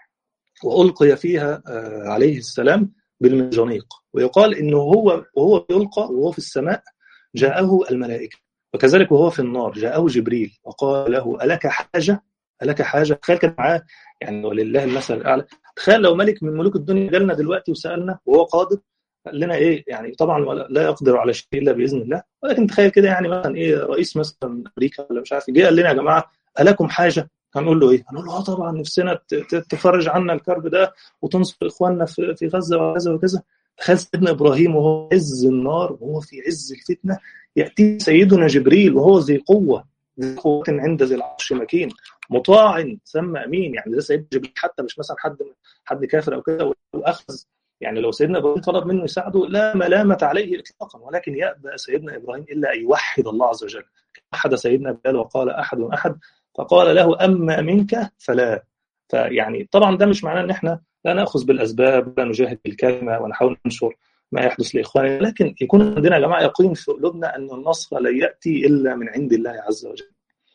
والقي فيها عليه السلام بالمنجنيق ويقال انه هو وهو بيلقى وهو في السماء جاءه الملائكه وكذلك وهو في النار جاءه جبريل وقال له الك حاجه الك حاجه تخيل كان معاه يعني ولله المثل الاعلى تخيل لو ملك من ملوك الدنيا جالنا دلوقتي وسالنا وهو قادر قال لنا ايه يعني طبعا لا يقدر على شيء الا باذن الله ولكن تخيل كده يعني مثلا ايه رئيس مثلا امريكا ولا مش عارف جه قال لنا يا جماعه الكم حاجه هنقول له ايه؟ هنقول له اه طبعا نفسنا تفرج عنا الكرب ده وتنصر اخواننا في في غزه وكذا وكذا تخيل سيدنا ابراهيم وهو عز النار وهو في عز الفتنه ياتي سيدنا جبريل وهو ذي قوه ذي قوه عند ذي العرش مكين مطاع ثم امين يعني ده سيدنا جبريل حتى مش مثلا حد حد كافر او كده واخذ يعني لو سيدنا ابراهيم طلب منه يساعده لا ملامه عليه اطلاقا ولكن يابى سيدنا ابراهيم الا ان يوحد الله عز وجل احد سيدنا بلال وقال احد احد فقال له اما منك فلا فيعني طبعا ده مش معناه ان احنا لا ناخذ بالاسباب لا نجاهد بالكلمه ونحاول ننشر ما يحدث لاخواننا لكن يكون عندنا يا جماعه يقين في قلوبنا ان النصر لا ياتي الا من عند الله عز وجل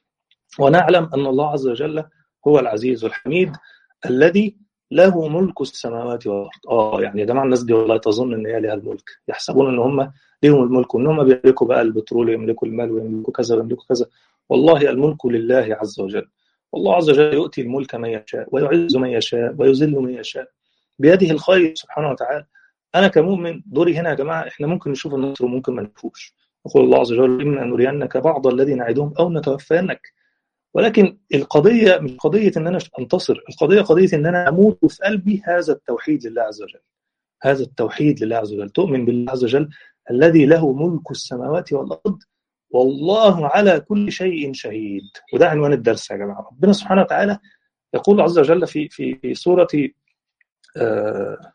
ونعلم ان الله عز وجل هو العزيز الحميد الذي له ملك السماوات والارض اه يعني يا جماعه الناس دي والله تظن ان هي لها الملك يحسبون ان هم ليهم الملك وان هم بيملكوا بقى البترول ويملكوا المال ويملكوا كذا ويملكوا كذا والله الملك لله عز وجل والله عز وجل يؤتي الملك من يشاء ويعز من يشاء ويذل من يشاء بيده الخير سبحانه وتعالى انا كمؤمن دوري هنا يا جماعه احنا ممكن نشوف النصر وممكن ما نشوفوش يقول الله عز وجل اما نرينك بعض الذي نعدهم او نتوفينك ولكن القضيه مش قضيه ان انا انتصر القضيه قضيه ان انا اموت في قلبي هذا التوحيد لله عز وجل هذا التوحيد لله عز وجل تؤمن بالله عز وجل الذي له ملك السماوات والارض والله على كل شيء شهيد وده عنوان الدرس يا جماعه ربنا سبحانه وتعالى يقول عز وجل في في في سوره آه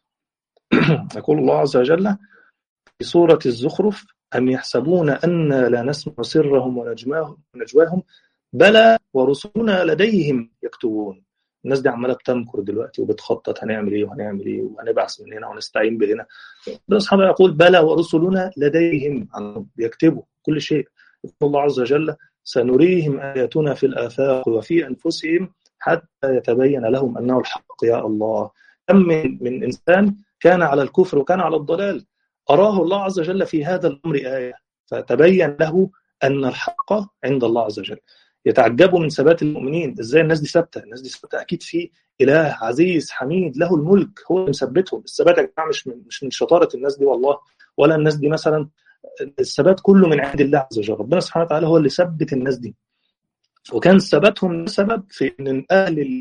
يقول الله عز وجل في سوره الزخرف ام يحسبون ان لا نسمع سرهم ونجواهم بلى ورسلنا لديهم يكتبون الناس دي عماله بتمكر دلوقتي وبتخطط هنعمل ايه وهنعمل ايه وهنبعث من هنا ونستعين بهنا ربنا سبحانه يقول بلى ورسلنا لديهم يكتبوا كل شيء يقول الله عز وجل سنريهم آياتنا في الآفاق وفي أنفسهم حتى يتبين لهم أنه الحق يا الله كم من, من إنسان كان على الكفر وكان على الضلال أراه الله عز وجل في هذا الأمر آية فتبين له أن الحق عند الله عز وجل يتعجبوا من ثبات المؤمنين ازاي الناس دي ثابته الناس دي ثابته اكيد في اله عزيز حميد له الملك هو اللي مثبتهم الثبات يا جماعه مش من مش من شطاره الناس دي والله ولا الناس دي مثلا الثبات كله من عند الله عز وجل ربنا سبحانه وتعالى هو اللي ثبت الناس دي وكان ثباتهم سبب في ان اهل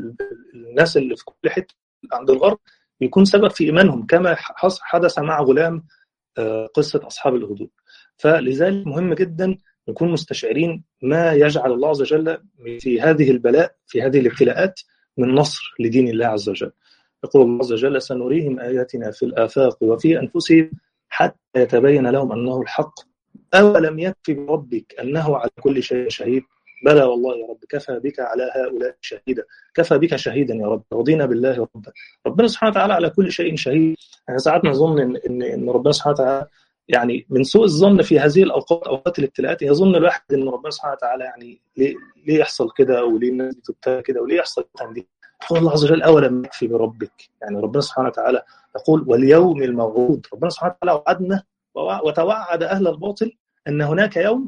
الناس اللي في كل حته عند الغرب يكون سبب في ايمانهم كما حدث مع غلام قصه اصحاب الهدوء فلذلك مهم جدا نكون مستشعرين ما يجعل الله عز وجل في هذه البلاء في هذه الابتلاءات من نصر لدين الله عز وجل يقول الله عز وجل سنريهم آياتنا في الآفاق وفي أنفسهم حتى يتبين لهم أنه الحق أولم يكفي بربك أنه على كل شيء شهيد بلى والله يا رب كفى بك على هؤلاء شهيدا كفى بك شهيدا يا رب رضينا بالله ربا ربنا سبحانه وتعالى على كل شيء شهيد يعني ساعات نظن إن, إن, إن ربنا سبحانه وتعالى يعني من سوء الظن في هذه الاوقات اوقات الابتلاءات يظن الواحد ان ربنا سبحانه وتعالى يعني ليه ليه يحصل كده وليه الناس دي تبتلى كده وليه يحصل دي يقول الله عز وجل اولم يكفي بربك يعني ربنا سبحانه وتعالى يقول واليوم الموعود ربنا سبحانه وتعالى وعدنا وتوعد اهل الباطل ان هناك يوم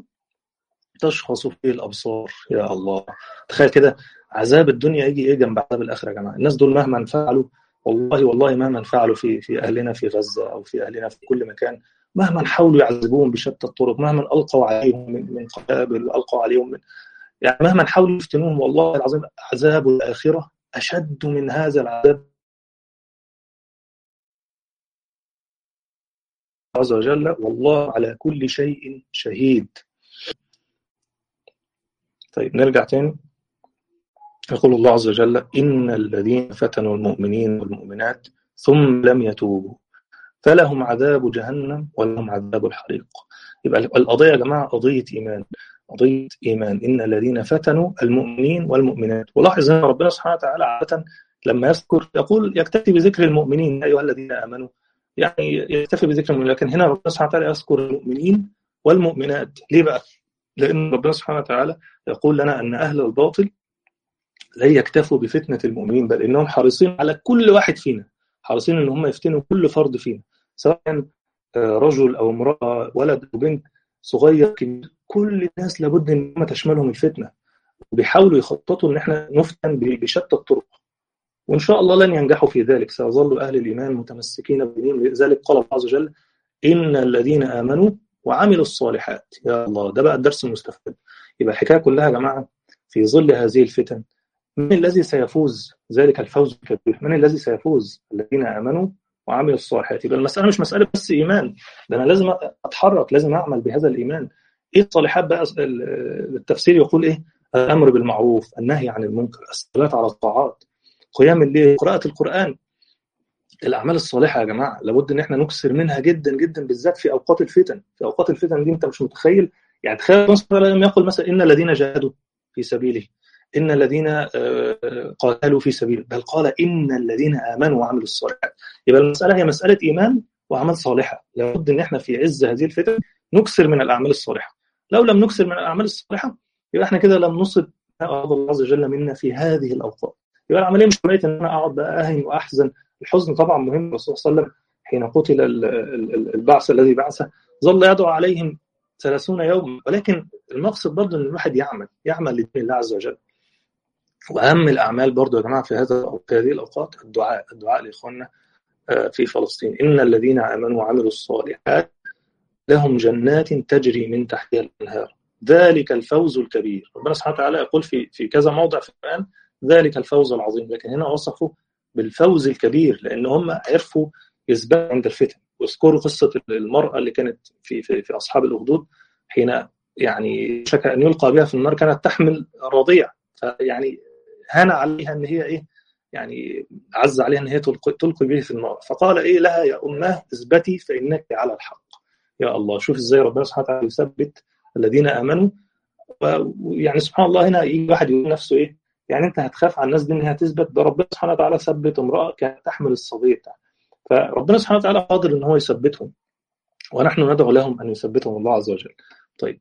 تشخص فيه الابصار يا الله تخيل كده عذاب الدنيا يجي ايه جنب عذاب الاخره يا جماعه الناس دول مهما فعلوا والله والله مهما فعلوا في في اهلنا في غزه او في اهلنا في كل مكان مهما حاولوا يعذبوهم بشتى الطرق مهما القوا عليهم من من قنابل القوا عليهم من يعني مهما حاولوا يفتنوهم والله العظيم عذاب الاخره اشد من هذا العذاب عز وجل والله على كل شيء شهيد طيب نرجع تاني يقول الله عز وجل إن الذين فتنوا المؤمنين والمؤمنات ثم لم يتوبوا فلهم عذاب جهنم ولهم عذاب الحريق يبقى القضية يا جماعة قضية إيمان قضية إيمان إن الذين فتنوا المؤمنين والمؤمنات ولاحظ أن ربنا سبحانه وتعالى عادة لما يذكر يقول يكتفي بذكر المؤمنين يا أيها الذين آمنوا يعني يكتفي بذكر المؤمنين لكن هنا ربنا سبحانه وتعالى يذكر المؤمنين والمؤمنات ليه بقى؟ لأن ربنا سبحانه وتعالى يقول لنا أن أهل الباطل لن يكتفوا بفتنة المؤمنين بل إنهم حريصين على كل واحد فينا حريصين إن هم يفتنوا كل فرد فينا سواء كان رجل أو امرأة ولد أو بنت صغير كبير كل الناس لابد إن هم تشملهم الفتنة وبيحاولوا يخططوا إن إحنا نفتن بشتى الطرق وإن شاء الله لن ينجحوا في ذلك سيظل أهل الإيمان متمسكين بدين لذلك قال الله عز وجل إن الذين آمنوا وعملوا الصالحات يا الله ده بقى الدرس المستفاد يبقى الحكاية كلها يا جماعة في ظل هذه الفتن من الذي سيفوز ذلك الفوز الكبير من الذي سيفوز الذين آمنوا وعملوا الصالحات يبقى المسألة مش مسألة بس إيمان ده أنا لازم أتحرك لازم أعمل بهذا الإيمان إيه الصالحات بقى التفسير يقول إيه الأمر بالمعروف النهي عن المنكر الثبات على الطاعات قيام الليل قراءة القرآن الأعمال الصالحة يا جماعة لابد إن إحنا نكثر منها جدا جدا بالذات في أوقات الفتن في أوقات الفتن دي أنت مش متخيل يعني تخيل مثلا لما يقول مثلا إن الذين جاهدوا في سبيله إن الذين قاتلوا في سبيله بل قال إن الذين آمنوا وعملوا الصالحات يبقى المسألة هي مسألة إيمان وعمل صالحة لابد إن إحنا في عز هذه الفتن نكثر من الأعمال الصالحة لو لم نكثر من الأعمال الصالحة يبقى إحنا كده لم نصب الله عز وجل منا في هذه الأوقات يبقى العملية مش عملية إن أنا أقعد بقى أهن وأحزن الحزن طبعا مهم الرسول صلى الله عليه وسلم حين قتل البعث الذي بعثه ظل يدعو عليهم ثلاثون يوما ولكن المقصد برضه ان الواحد يعمل يعمل لدين الله عز وجل واهم الاعمال برضه يا جماعه في هذا في هذه الاوقات الدعاء الدعاء لاخواننا في فلسطين ان الذين امنوا وعملوا الصالحات لهم جنات تجري من تحتها الانهار ذلك الفوز الكبير ربنا سبحانه وتعالى يقول في في كذا موضع في القران ذلك الفوز العظيم لكن هنا وصفوا بالفوز الكبير لان هم عرفوا يثبتوا عند الفتن واذكروا قصه المراه اللي كانت في في, في اصحاب الاخدود حين يعني شك ان يلقى بها في النار كانت تحمل رضيع فيعني هان عليها ان هي ايه يعني عز عليها ان هي تلقي, تلقي به في النار فقال ايه لها يا اماه اثبتي فانك على الحق يا الله شوف ازاي ربنا سبحانه وتعالى يثبت الذين امنوا ويعني سبحان الله هنا يجي واحد يقول نفسه ايه يعني انت هتخاف على الناس دي انها تثبت ده ربنا سبحانه وتعالى ثبت امراه كانت تحمل الصبي بتاعها فربنا سبحانه وتعالى قادر ان هو يثبتهم ونحن ندعو لهم ان يثبتهم الله عز وجل طيب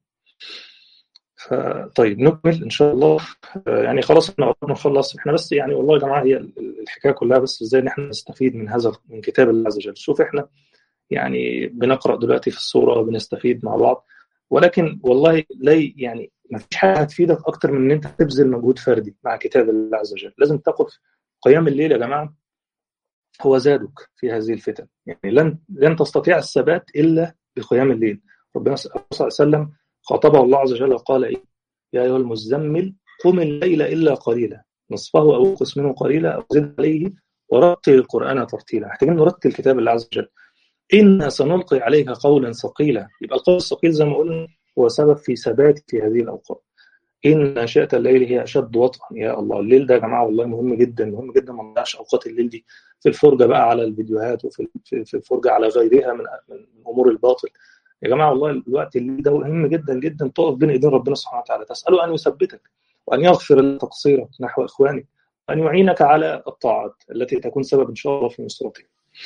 طيب نكمل ان شاء الله يعني خلاص احنا قربنا نخلص احنا بس يعني والله يا جماعه هي الحكايه كلها بس ازاي ان احنا نستفيد من هذا من كتاب الله عز وجل شوف احنا يعني بنقرا دلوقتي في الصوره وبنستفيد مع بعض ولكن والله لا يعني ما فيش حاجه هتفيدك اكتر من ان انت تبذل مجهود فردي مع كتاب الله عز وجل لازم تقف قيام الليل يا جماعه هو زادك في هذه الفتن يعني لن لن تستطيع الثبات الا بقيام الليل ربنا صلى الله عليه وسلم خاطبه الله عز وجل وقال ايه يا ايها المزمل قم الليل الا قليلا نصفه او انقص منه قليلا او زد عليه ورتل القران ترتيلا محتاجين نرتل كتاب الله عز وجل إنا سنلقي عليك قولا ثقيلا يبقى القول الثقيل زي ما قلنا هو سبب في ثبات في هذه الأوقات إن ناشئة الليل هي أشد وطئا يا الله الليل ده يا جماعة والله مهم جدا مهم جدا ما نضيعش أوقات الليل دي في الفرجة بقى على الفيديوهات وفي في الفرجة على غيرها من من أمور الباطل يا جماعة والله الوقت الليل ده مهم جدا جدا تقف بين إيدين ربنا سبحانه وتعالى تسأله أن يثبتك وأن يغفر تقصيرك نحو إخوانك وأن يعينك على الطاعات التي تكون سبب إن شاء الله في نصرتك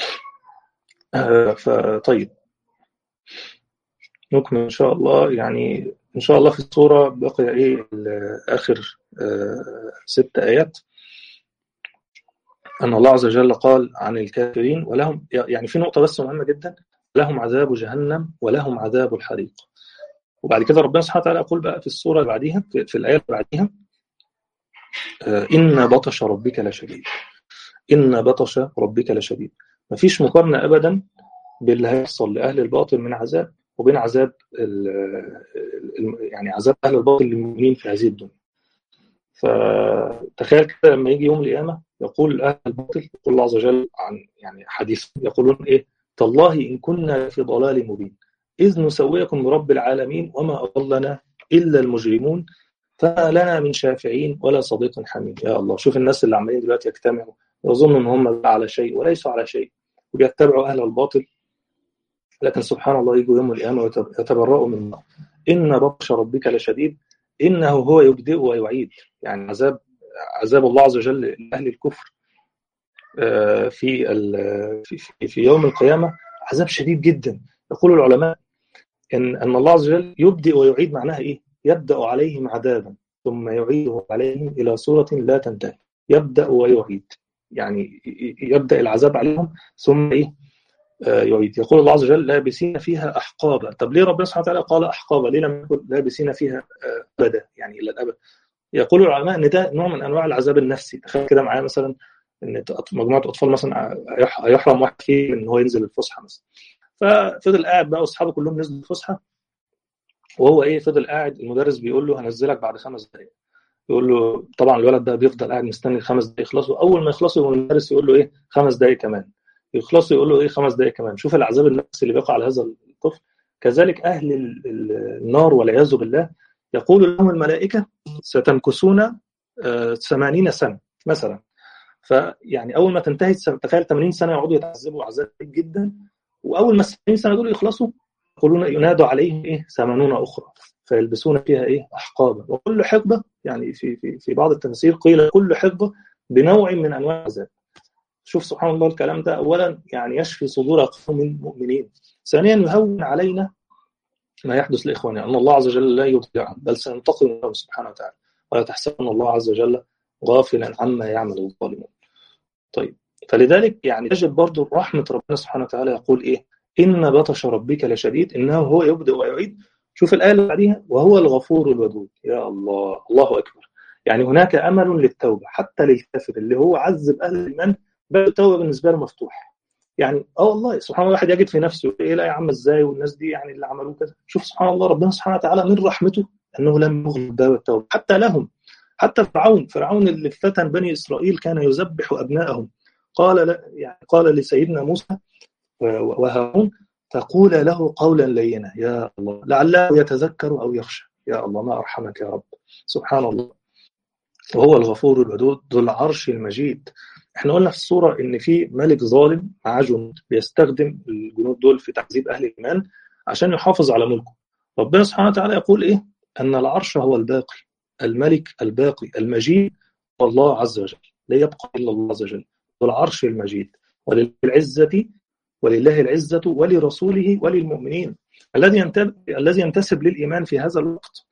آه فطيب نكمل ان شاء الله يعني ان شاء الله في الصوره بقي ايه اخر آه ست ايات ان الله عز وجل قال عن الكافرين ولهم يعني في نقطه بس مهمه جدا لهم عذاب جهنم ولهم عذاب الحريق وبعد كده ربنا سبحانه وتعالى يقول بقى في الصوره اللي بعديها في, في الايه اللي بعديها آه ان بطش ربك لشديد ان بطش ربك لشديد مفيش مقارنة أبدا باللي هيحصل لأهل الباطل من عذاب وبين عذاب ال ال يعني عذاب أهل الباطل للمؤمنين في هذه الدنيا فتخيل كده لما يجي يوم القيامة يقول أهل الباطل يقول الله عز وجل عن يعني حديث يقولون إيه تالله إن كنا في ضلال مبين إذ نسويكم برب العالمين وما أضلنا إلا المجرمون فما لنا من شافعين ولا صديق حميم يا الله شوف الناس اللي عمالين دلوقتي يجتمعوا يظن ان هم على شيء وليسوا على شيء وبيتبعوا اهل الباطل لكن سبحان الله يجوا يوم القيامه ويتبرؤوا من الله ان بطش ربك لشديد انه هو يبدئ ويعيد يعني عذاب عذاب الله عز وجل لاهل الكفر في في في يوم القيامه عذاب شديد جدا يقول العلماء ان ان الله عز وجل يبدئ ويعيد معناها ايه؟ يبدا عليهم عذابا ثم يعيده عليهم الى صوره لا تنتهي يبدا ويعيد يعني يبدا العذاب عليهم ثم ايه؟ يعيد يقول الله عز وجل لابسين فيها احقابا طب ليه ربنا سبحانه وتعالى قال احقابا ليه لم يقل لابسين فيها ابدا يعني الى الابد يقول العلماء ان ده نوع من انواع العذاب النفسي تخيل كده معايا مثلا ان مجموعه اطفال مثلا هيحرم واحد فيه ان هو ينزل الفسحه مثلا ففضل قاعد بقى واصحابه كلهم نزلوا الفسحه وهو ايه فضل قاعد المدرس بيقول له هنزلك بعد خمس دقائق يقول له طبعا الولد ده بيفضل قاعد مستني الخمس دقائق يخلصوا اول ما يخلصوا المدرس يقول له ايه خمس دقائق كمان يخلصوا يقول له ايه خمس دقائق كمان شوف العذاب النفسي اللي بيقع على هذا الطفل كذلك اهل النار والعياذ بالله يقول لهم الملائكه ستمكثون ثمانين سنه مثلا فيعني اول ما تنتهي تخيل 80 سنه يقعدوا يتعذبوا عذاب جدا واول ما ال 70 سنه دول يخلصوا يقولون ينادوا عليهم ايه ثمانون اخرى فيلبسون فيها ايه احقابا وكل حقبه يعني في في في بعض التفاسير قيل كل حقبه بنوع من انواع العذاب شوف سبحان الله الكلام ده اولا يعني يشفي صدور قوم مؤمنين ثانيا يهون علينا ما يحدث لاخواننا ان الله عز وجل لا يضيعهم بل سينتقم منهم سبحانه وتعالى ولا تحسبن الله عز وجل غافلا عما يعمل الظالمون طيب فلذلك يعني يجب برضو رحمة ربنا سبحانه وتعالى يقول إيه إن بطش ربك لشديد إنه هو يبدأ ويعيد شوف الآية اللي بعديها وهو الغفور الودود يا الله الله أكبر يعني هناك أمل للتوبة حتى للكافر اللي هو عذب أهل الإيمان باب التوبة بالنسبة له مفتوح يعني اه والله سبحان الله الواحد يجد في نفسه ايه لا يا عم ازاي والناس دي يعني اللي عملوه كذا شوف سبحان الله ربنا سبحانه وتعالى من رحمته انه لم يغلق باب التوبه حتى لهم حتى فرعون فرعون اللي فتن بني اسرائيل كان يذبح ابنائهم قال لا يعني قال لسيدنا موسى وهارون تقول له قولا لينا يا الله لعله يتذكر او يخشى يا الله ما ارحمك يا رب سبحان الله وهو الغفور الودود ذو العرش المجيد احنا قلنا في الصوره ان في ملك ظالم مع جند بيستخدم الجنود دول في تعذيب اهل الايمان عشان يحافظ على ملكه ربنا سبحانه وتعالى يقول ايه ان العرش هو الباقي الملك الباقي المجيد والله عز وجل لا يبقى الا الله عز وجل ذو العرش المجيد ولله العزه ولله العزه ولرسوله وللمؤمنين الذي الذي ينتسب للايمان في هذا الوقت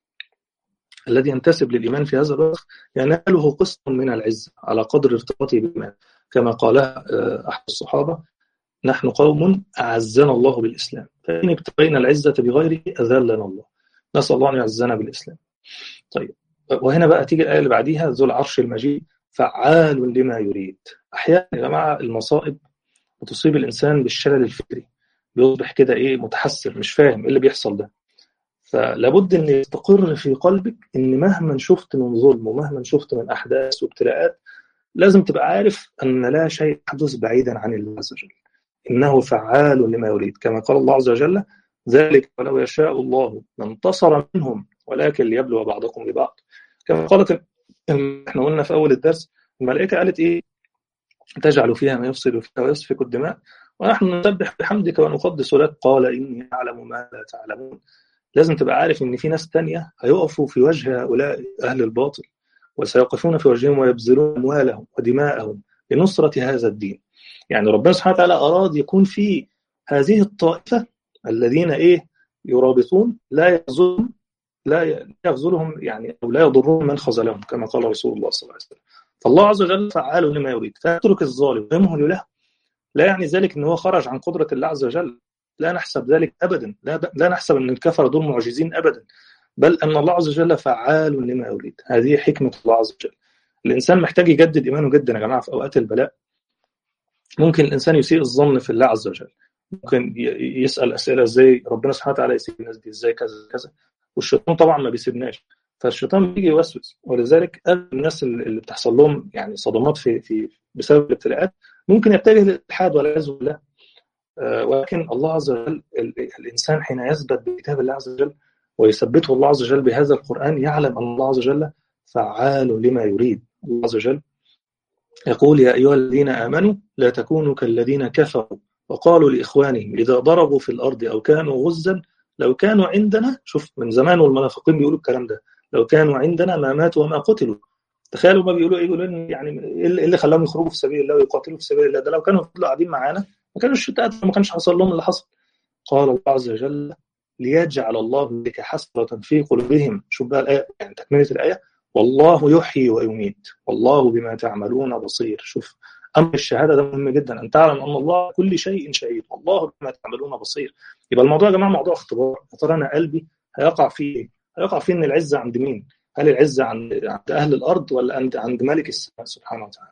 الذي ينتسب للإيمان في هذا الوقت يناله قسط من العزة على قدر ارتباطه بالإيمان كما قالها أحد الصحابة نحن قوم أعزنا الله بالإسلام فإن ابتغينا العزة بغيره أذلنا الله نسأل الله أن يعزنا بالإسلام طيب وهنا بقى تيجي الآية اللي بعديها ذو العرش المجيد فعال لما يريد أحيانا يا جماعة المصائب بتصيب الإنسان بالشلل الفكري بيصبح كده إيه متحسر مش فاهم إيه اللي بيحصل ده فلابد ان يستقر في قلبك ان مهما شفت من ظلم ومهما شفت من احداث وابتلاءات لازم تبقى عارف ان لا شيء يحدث بعيدا عن الله عز وجل انه فعال لما يريد كما قال الله عز وجل ذلك ولو يشاء الله لانتصر منهم ولكن ليبلو بعضكم ببعض كما قالت احنا قلنا في اول الدرس الملائكه قالت ايه تجعل فيها ما يفسد فيها ويسفك الدماء ونحن نسبح بحمدك ونقدس لك قال اني اعلم ما لا تعلمون لازم تبقى عارف ان في ناس تانية هيقفوا في وجه هؤلاء اهل الباطل وسيقفون في وجههم ويبذلون اموالهم ودماءهم لنصرة هذا الدين يعني ربنا سبحانه وتعالى اراد يكون في هذه الطائفة الذين ايه يرابطون لا يخذلهم لا يخذلهم يعني او لا يضرهم من خذلهم كما قال رسول الله صلى الله عليه وسلم فالله عز وجل فعال لما يريد فيترك الظالم ويمهل له لا يعني ذلك ان هو خرج عن قدرة الله عز وجل لا نحسب ذلك ابدا لا, ب... لا نحسب ان الكفره دول معجزين ابدا بل ان الله عز وجل فعال لما يريد هذه حكمه الله عز وجل الانسان محتاج يجدد ايمانه جدا يا جماعه في اوقات البلاء ممكن الانسان يسيء الظن في الله عز وجل ممكن يسال اسئله ازاي ربنا سبحانه وتعالى يسيب الناس دي ازاي كذا كذا والشيطان طبعا ما بيسيبناش فالشيطان بيجي يوسوس ولذلك الناس اللي بتحصل لهم يعني صدمات في في بسبب الابتلاءات ممكن يتجه للالحاد والعياذ بالله ولكن الله عز وجل الانسان حين يثبت بكتاب الله عز وجل ويثبته الله عز وجل بهذا القرآن يعلم أن الله عز وجل فعال لما يريد الله عز وجل يقول يا أيها الذين آمنوا لا تكونوا كالذين كفروا وقالوا لإخوانهم إذا ضربوا في الأرض أو كانوا غزا لو كانوا عندنا شوف من زمان والمنافقين بيقولوا الكلام ده لو كانوا عندنا ما ماتوا وما قتلوا تخيلوا ما بيقولوا ايه يقولوا يعني ايه اللي خلاهم يخرجوا في سبيل الله ويقاتلوا في سبيل الله ده لو كانوا قاعدين معانا ما كانوش ما كانش حصل لهم اللي حصل قال الله عز وجل ليجعل الله ذلك حسرة في قلوبهم شوف بقى الآية يعني تكملة الآية والله يحيي ويميت والله بما تعملون بصير شوف أمر الشهادة ده مهم جدا أن تعلم أن الله كل شيء شهيد والله بما تعملون بصير يبقى الموضوع يا جماعة موضوع اختبار يا ترى أنا قلبي هيقع فيه إيه؟ هيقع فيه إن العزة عند مين؟ هل العزة عند عند أهل الأرض ولا عند عند ملك السماء سبحانه وتعالى؟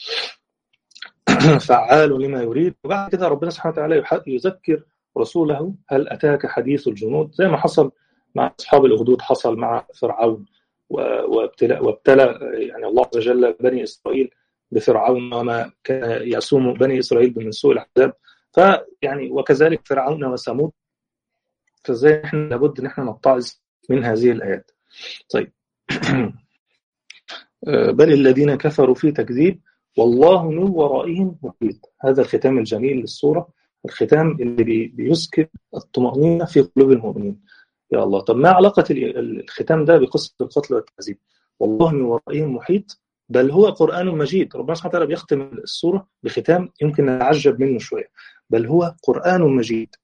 فعال لما يريد وبعد كده ربنا سبحانه وتعالى يذكر رسوله هل أتاك حديث الجنود زي ما حصل مع أصحاب الأخدود حصل مع فرعون وابتلى, وابتلى يعني الله عز وجل بني إسرائيل بفرعون وما كان يصوم بني إسرائيل من سوء العذاب فيعني وكذلك فرعون وثمود فازاي احنا لابد ان احنا نتعظ من هذه الآيات طيب بل الذين كفروا في تكذيب والله من ورائهم محيط هذا الختام الجميل للسورة الختام اللي بيسكب الطمأنينة في قلوب المؤمنين يا الله طب ما علاقة الختام ده بقصة القتل والتعذيب والله من ورائهم محيط بل هو قرآن مجيد ربنا سبحانه وتعالى بيختم السورة بختام يمكن نتعجب منه شوية بل هو قرآن مجيد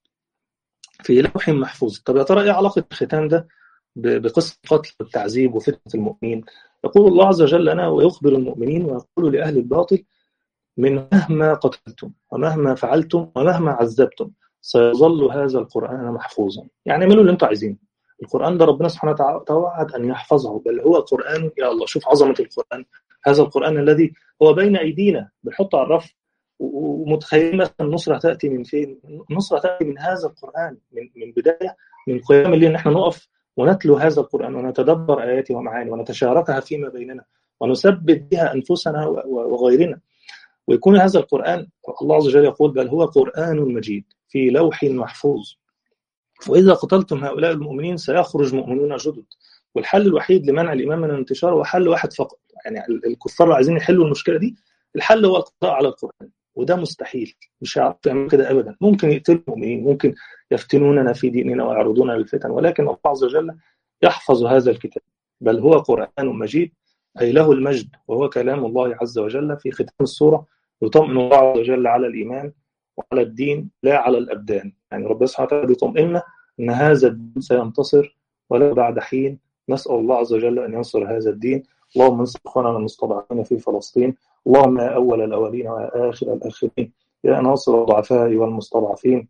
في لوح محفوظ طب يا ترى ايه علاقة الختام ده بقصة القتل والتعذيب وفتنة المؤمنين يقول الله عز وجل لنا ويخبر المؤمنين ويقول لأهل الباطل من مهما قتلتم ومهما فعلتم ومهما عذبتم سيظل هذا القرآن محفوظا يعني اعملوا اللي انتم عايزينه القرآن ده ربنا سبحانه وتعالى توعد أن يحفظه بل هو قرآن يا الله شوف عظمة القرآن هذا القرآن الذي هو بين أيدينا بنحطه على الرف ومتخيل مثلا النصرة تأتي من فين؟ النصرة تأتي من هذا القرآن من من بداية من قيام الليل ان احنا نقف ونتلو هذا القرآن ونتدبر آياته ومعاني ونتشاركها فيما بيننا ونثبت بها أنفسنا وغيرنا ويكون هذا القرآن الله عز وجل يقول بل هو قرآن مجيد في لوح محفوظ وإذا قتلتم هؤلاء المؤمنين سيخرج مؤمنون جدد والحل الوحيد لمنع الإيمان من الانتشار هو حل واحد فقط يعني الكفار اللي عايزين يحلوا المشكلة دي الحل هو القضاء على القرآن وده مستحيل مش هيعرفوا يعملوا كده ابدا ممكن يقتلوا المؤمنين ممكن يفتنوننا في ديننا ويعرضونا للفتن ولكن الله عز وجل يحفظ هذا الكتاب بل هو قرآن مجيد أي له المجد وهو كلام الله عز وجل في ختام السورة يطمئن الله عز وجل على الإيمان وعلى الدين لا على الأبدان يعني ربنا سبحانه وتعالى بيطمئننا أن هذا الدين سينتصر ولو بعد حين نسأل الله عز وجل أن ينصر هذا الدين اللهم انصر اخواننا المستضعفين في فلسطين اللهم يا اول الاولين واخر الاخرين يا ناصر الضعفاء والمستضعفين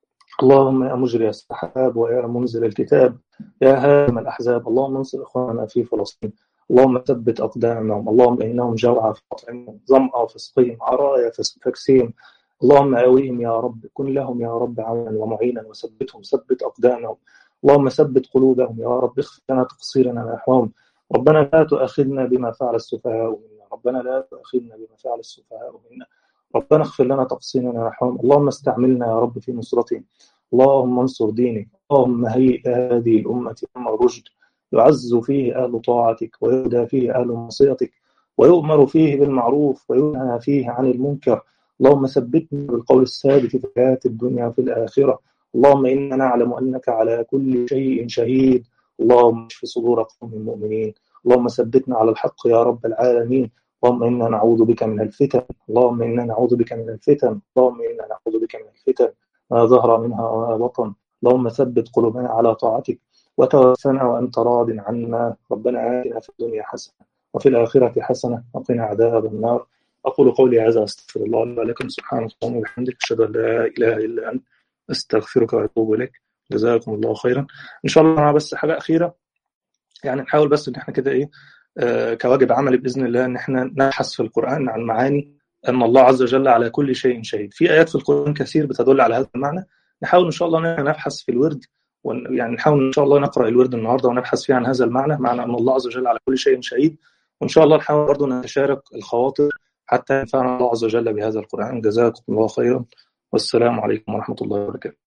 اللهم يا مجري السحاب ويا منزل الكتاب يا هادم الاحزاب اللهم انصر اخواننا في فلسطين اللهم ثبت اقدامهم اللهم انهم جوعى فاطعمهم ظمأ فاسقيهم عرايا فاكسيهم اللهم اويهم يا رب كن لهم يا رب عونا ومعينا وثبتهم ثبت اقدامهم اللهم ثبت قلوبهم يا رب اغفر لنا تقصيرنا نحوهم ربنا لا تؤاخذنا بما فعل السفهاء منا ربنا لا تؤاخذنا بما فعل السفهاء منا ربنا اغفر لنا تقصيرنا نحوهم اللهم استعملنا يا رب في نصرتهم اللهم انصر دينك اللهم هيئ هذه الأمة أمر رشد يعز فيه أهل طاعتك ويهدى فيه أهل معصيتك ويؤمر فيه بالمعروف وينهى فيه عن المنكر اللهم ثبتنا بالقول الثابت في الحياة الدنيا وفي الآخرة اللهم إنا نعلم أنك على كل شيء شهيد اللهم اشف صدور قوم المؤمنين اللهم ثبتنا على الحق يا رب العالمين اللهم إنا نعوذ بك من الفتن اللهم إنا نعوذ بك من الفتن اللهم إنا نعوذ بك من الفتن ما ظهر منها وما بطن اللهم ثبت قلوبنا على طاعتك وتوفنا وأنت راض عنا ربنا آتنا في الدنيا حسنة وفي الآخرة حسنة وقنا عذاب النار أقول قولي هذا أستغفر الله لي ولكم سبحانك اللهم وبحمدك أشهد أن لا إله إلا أنت أستغفرك وأتوب إليك جزاكم الله خيرا إن شاء الله مع بس حاجة أخيرة يعني نحاول بس إن إحنا كده إيه آه كواجب عملي بإذن الله إن إحنا نبحث في القرآن عن معاني أن الله عز وجل على كل شيء شهيد في آيات في القرآن كثير بتدل على هذا المعنى نحاول إن شاء الله أن نبحث في الورد يعني نحاول إن شاء الله نقرأ الورد النهاردة ونبحث فيه عن هذا المعنى معنى أن الله عز وجل على كل شيء شهيد وإن شاء الله نحاول برضه نتشارك الخواطر حتى ينفعنا الله عز وجل بهذا القرآن جزاكم الله خيرا والسلام عليكم ورحمة الله وبركاته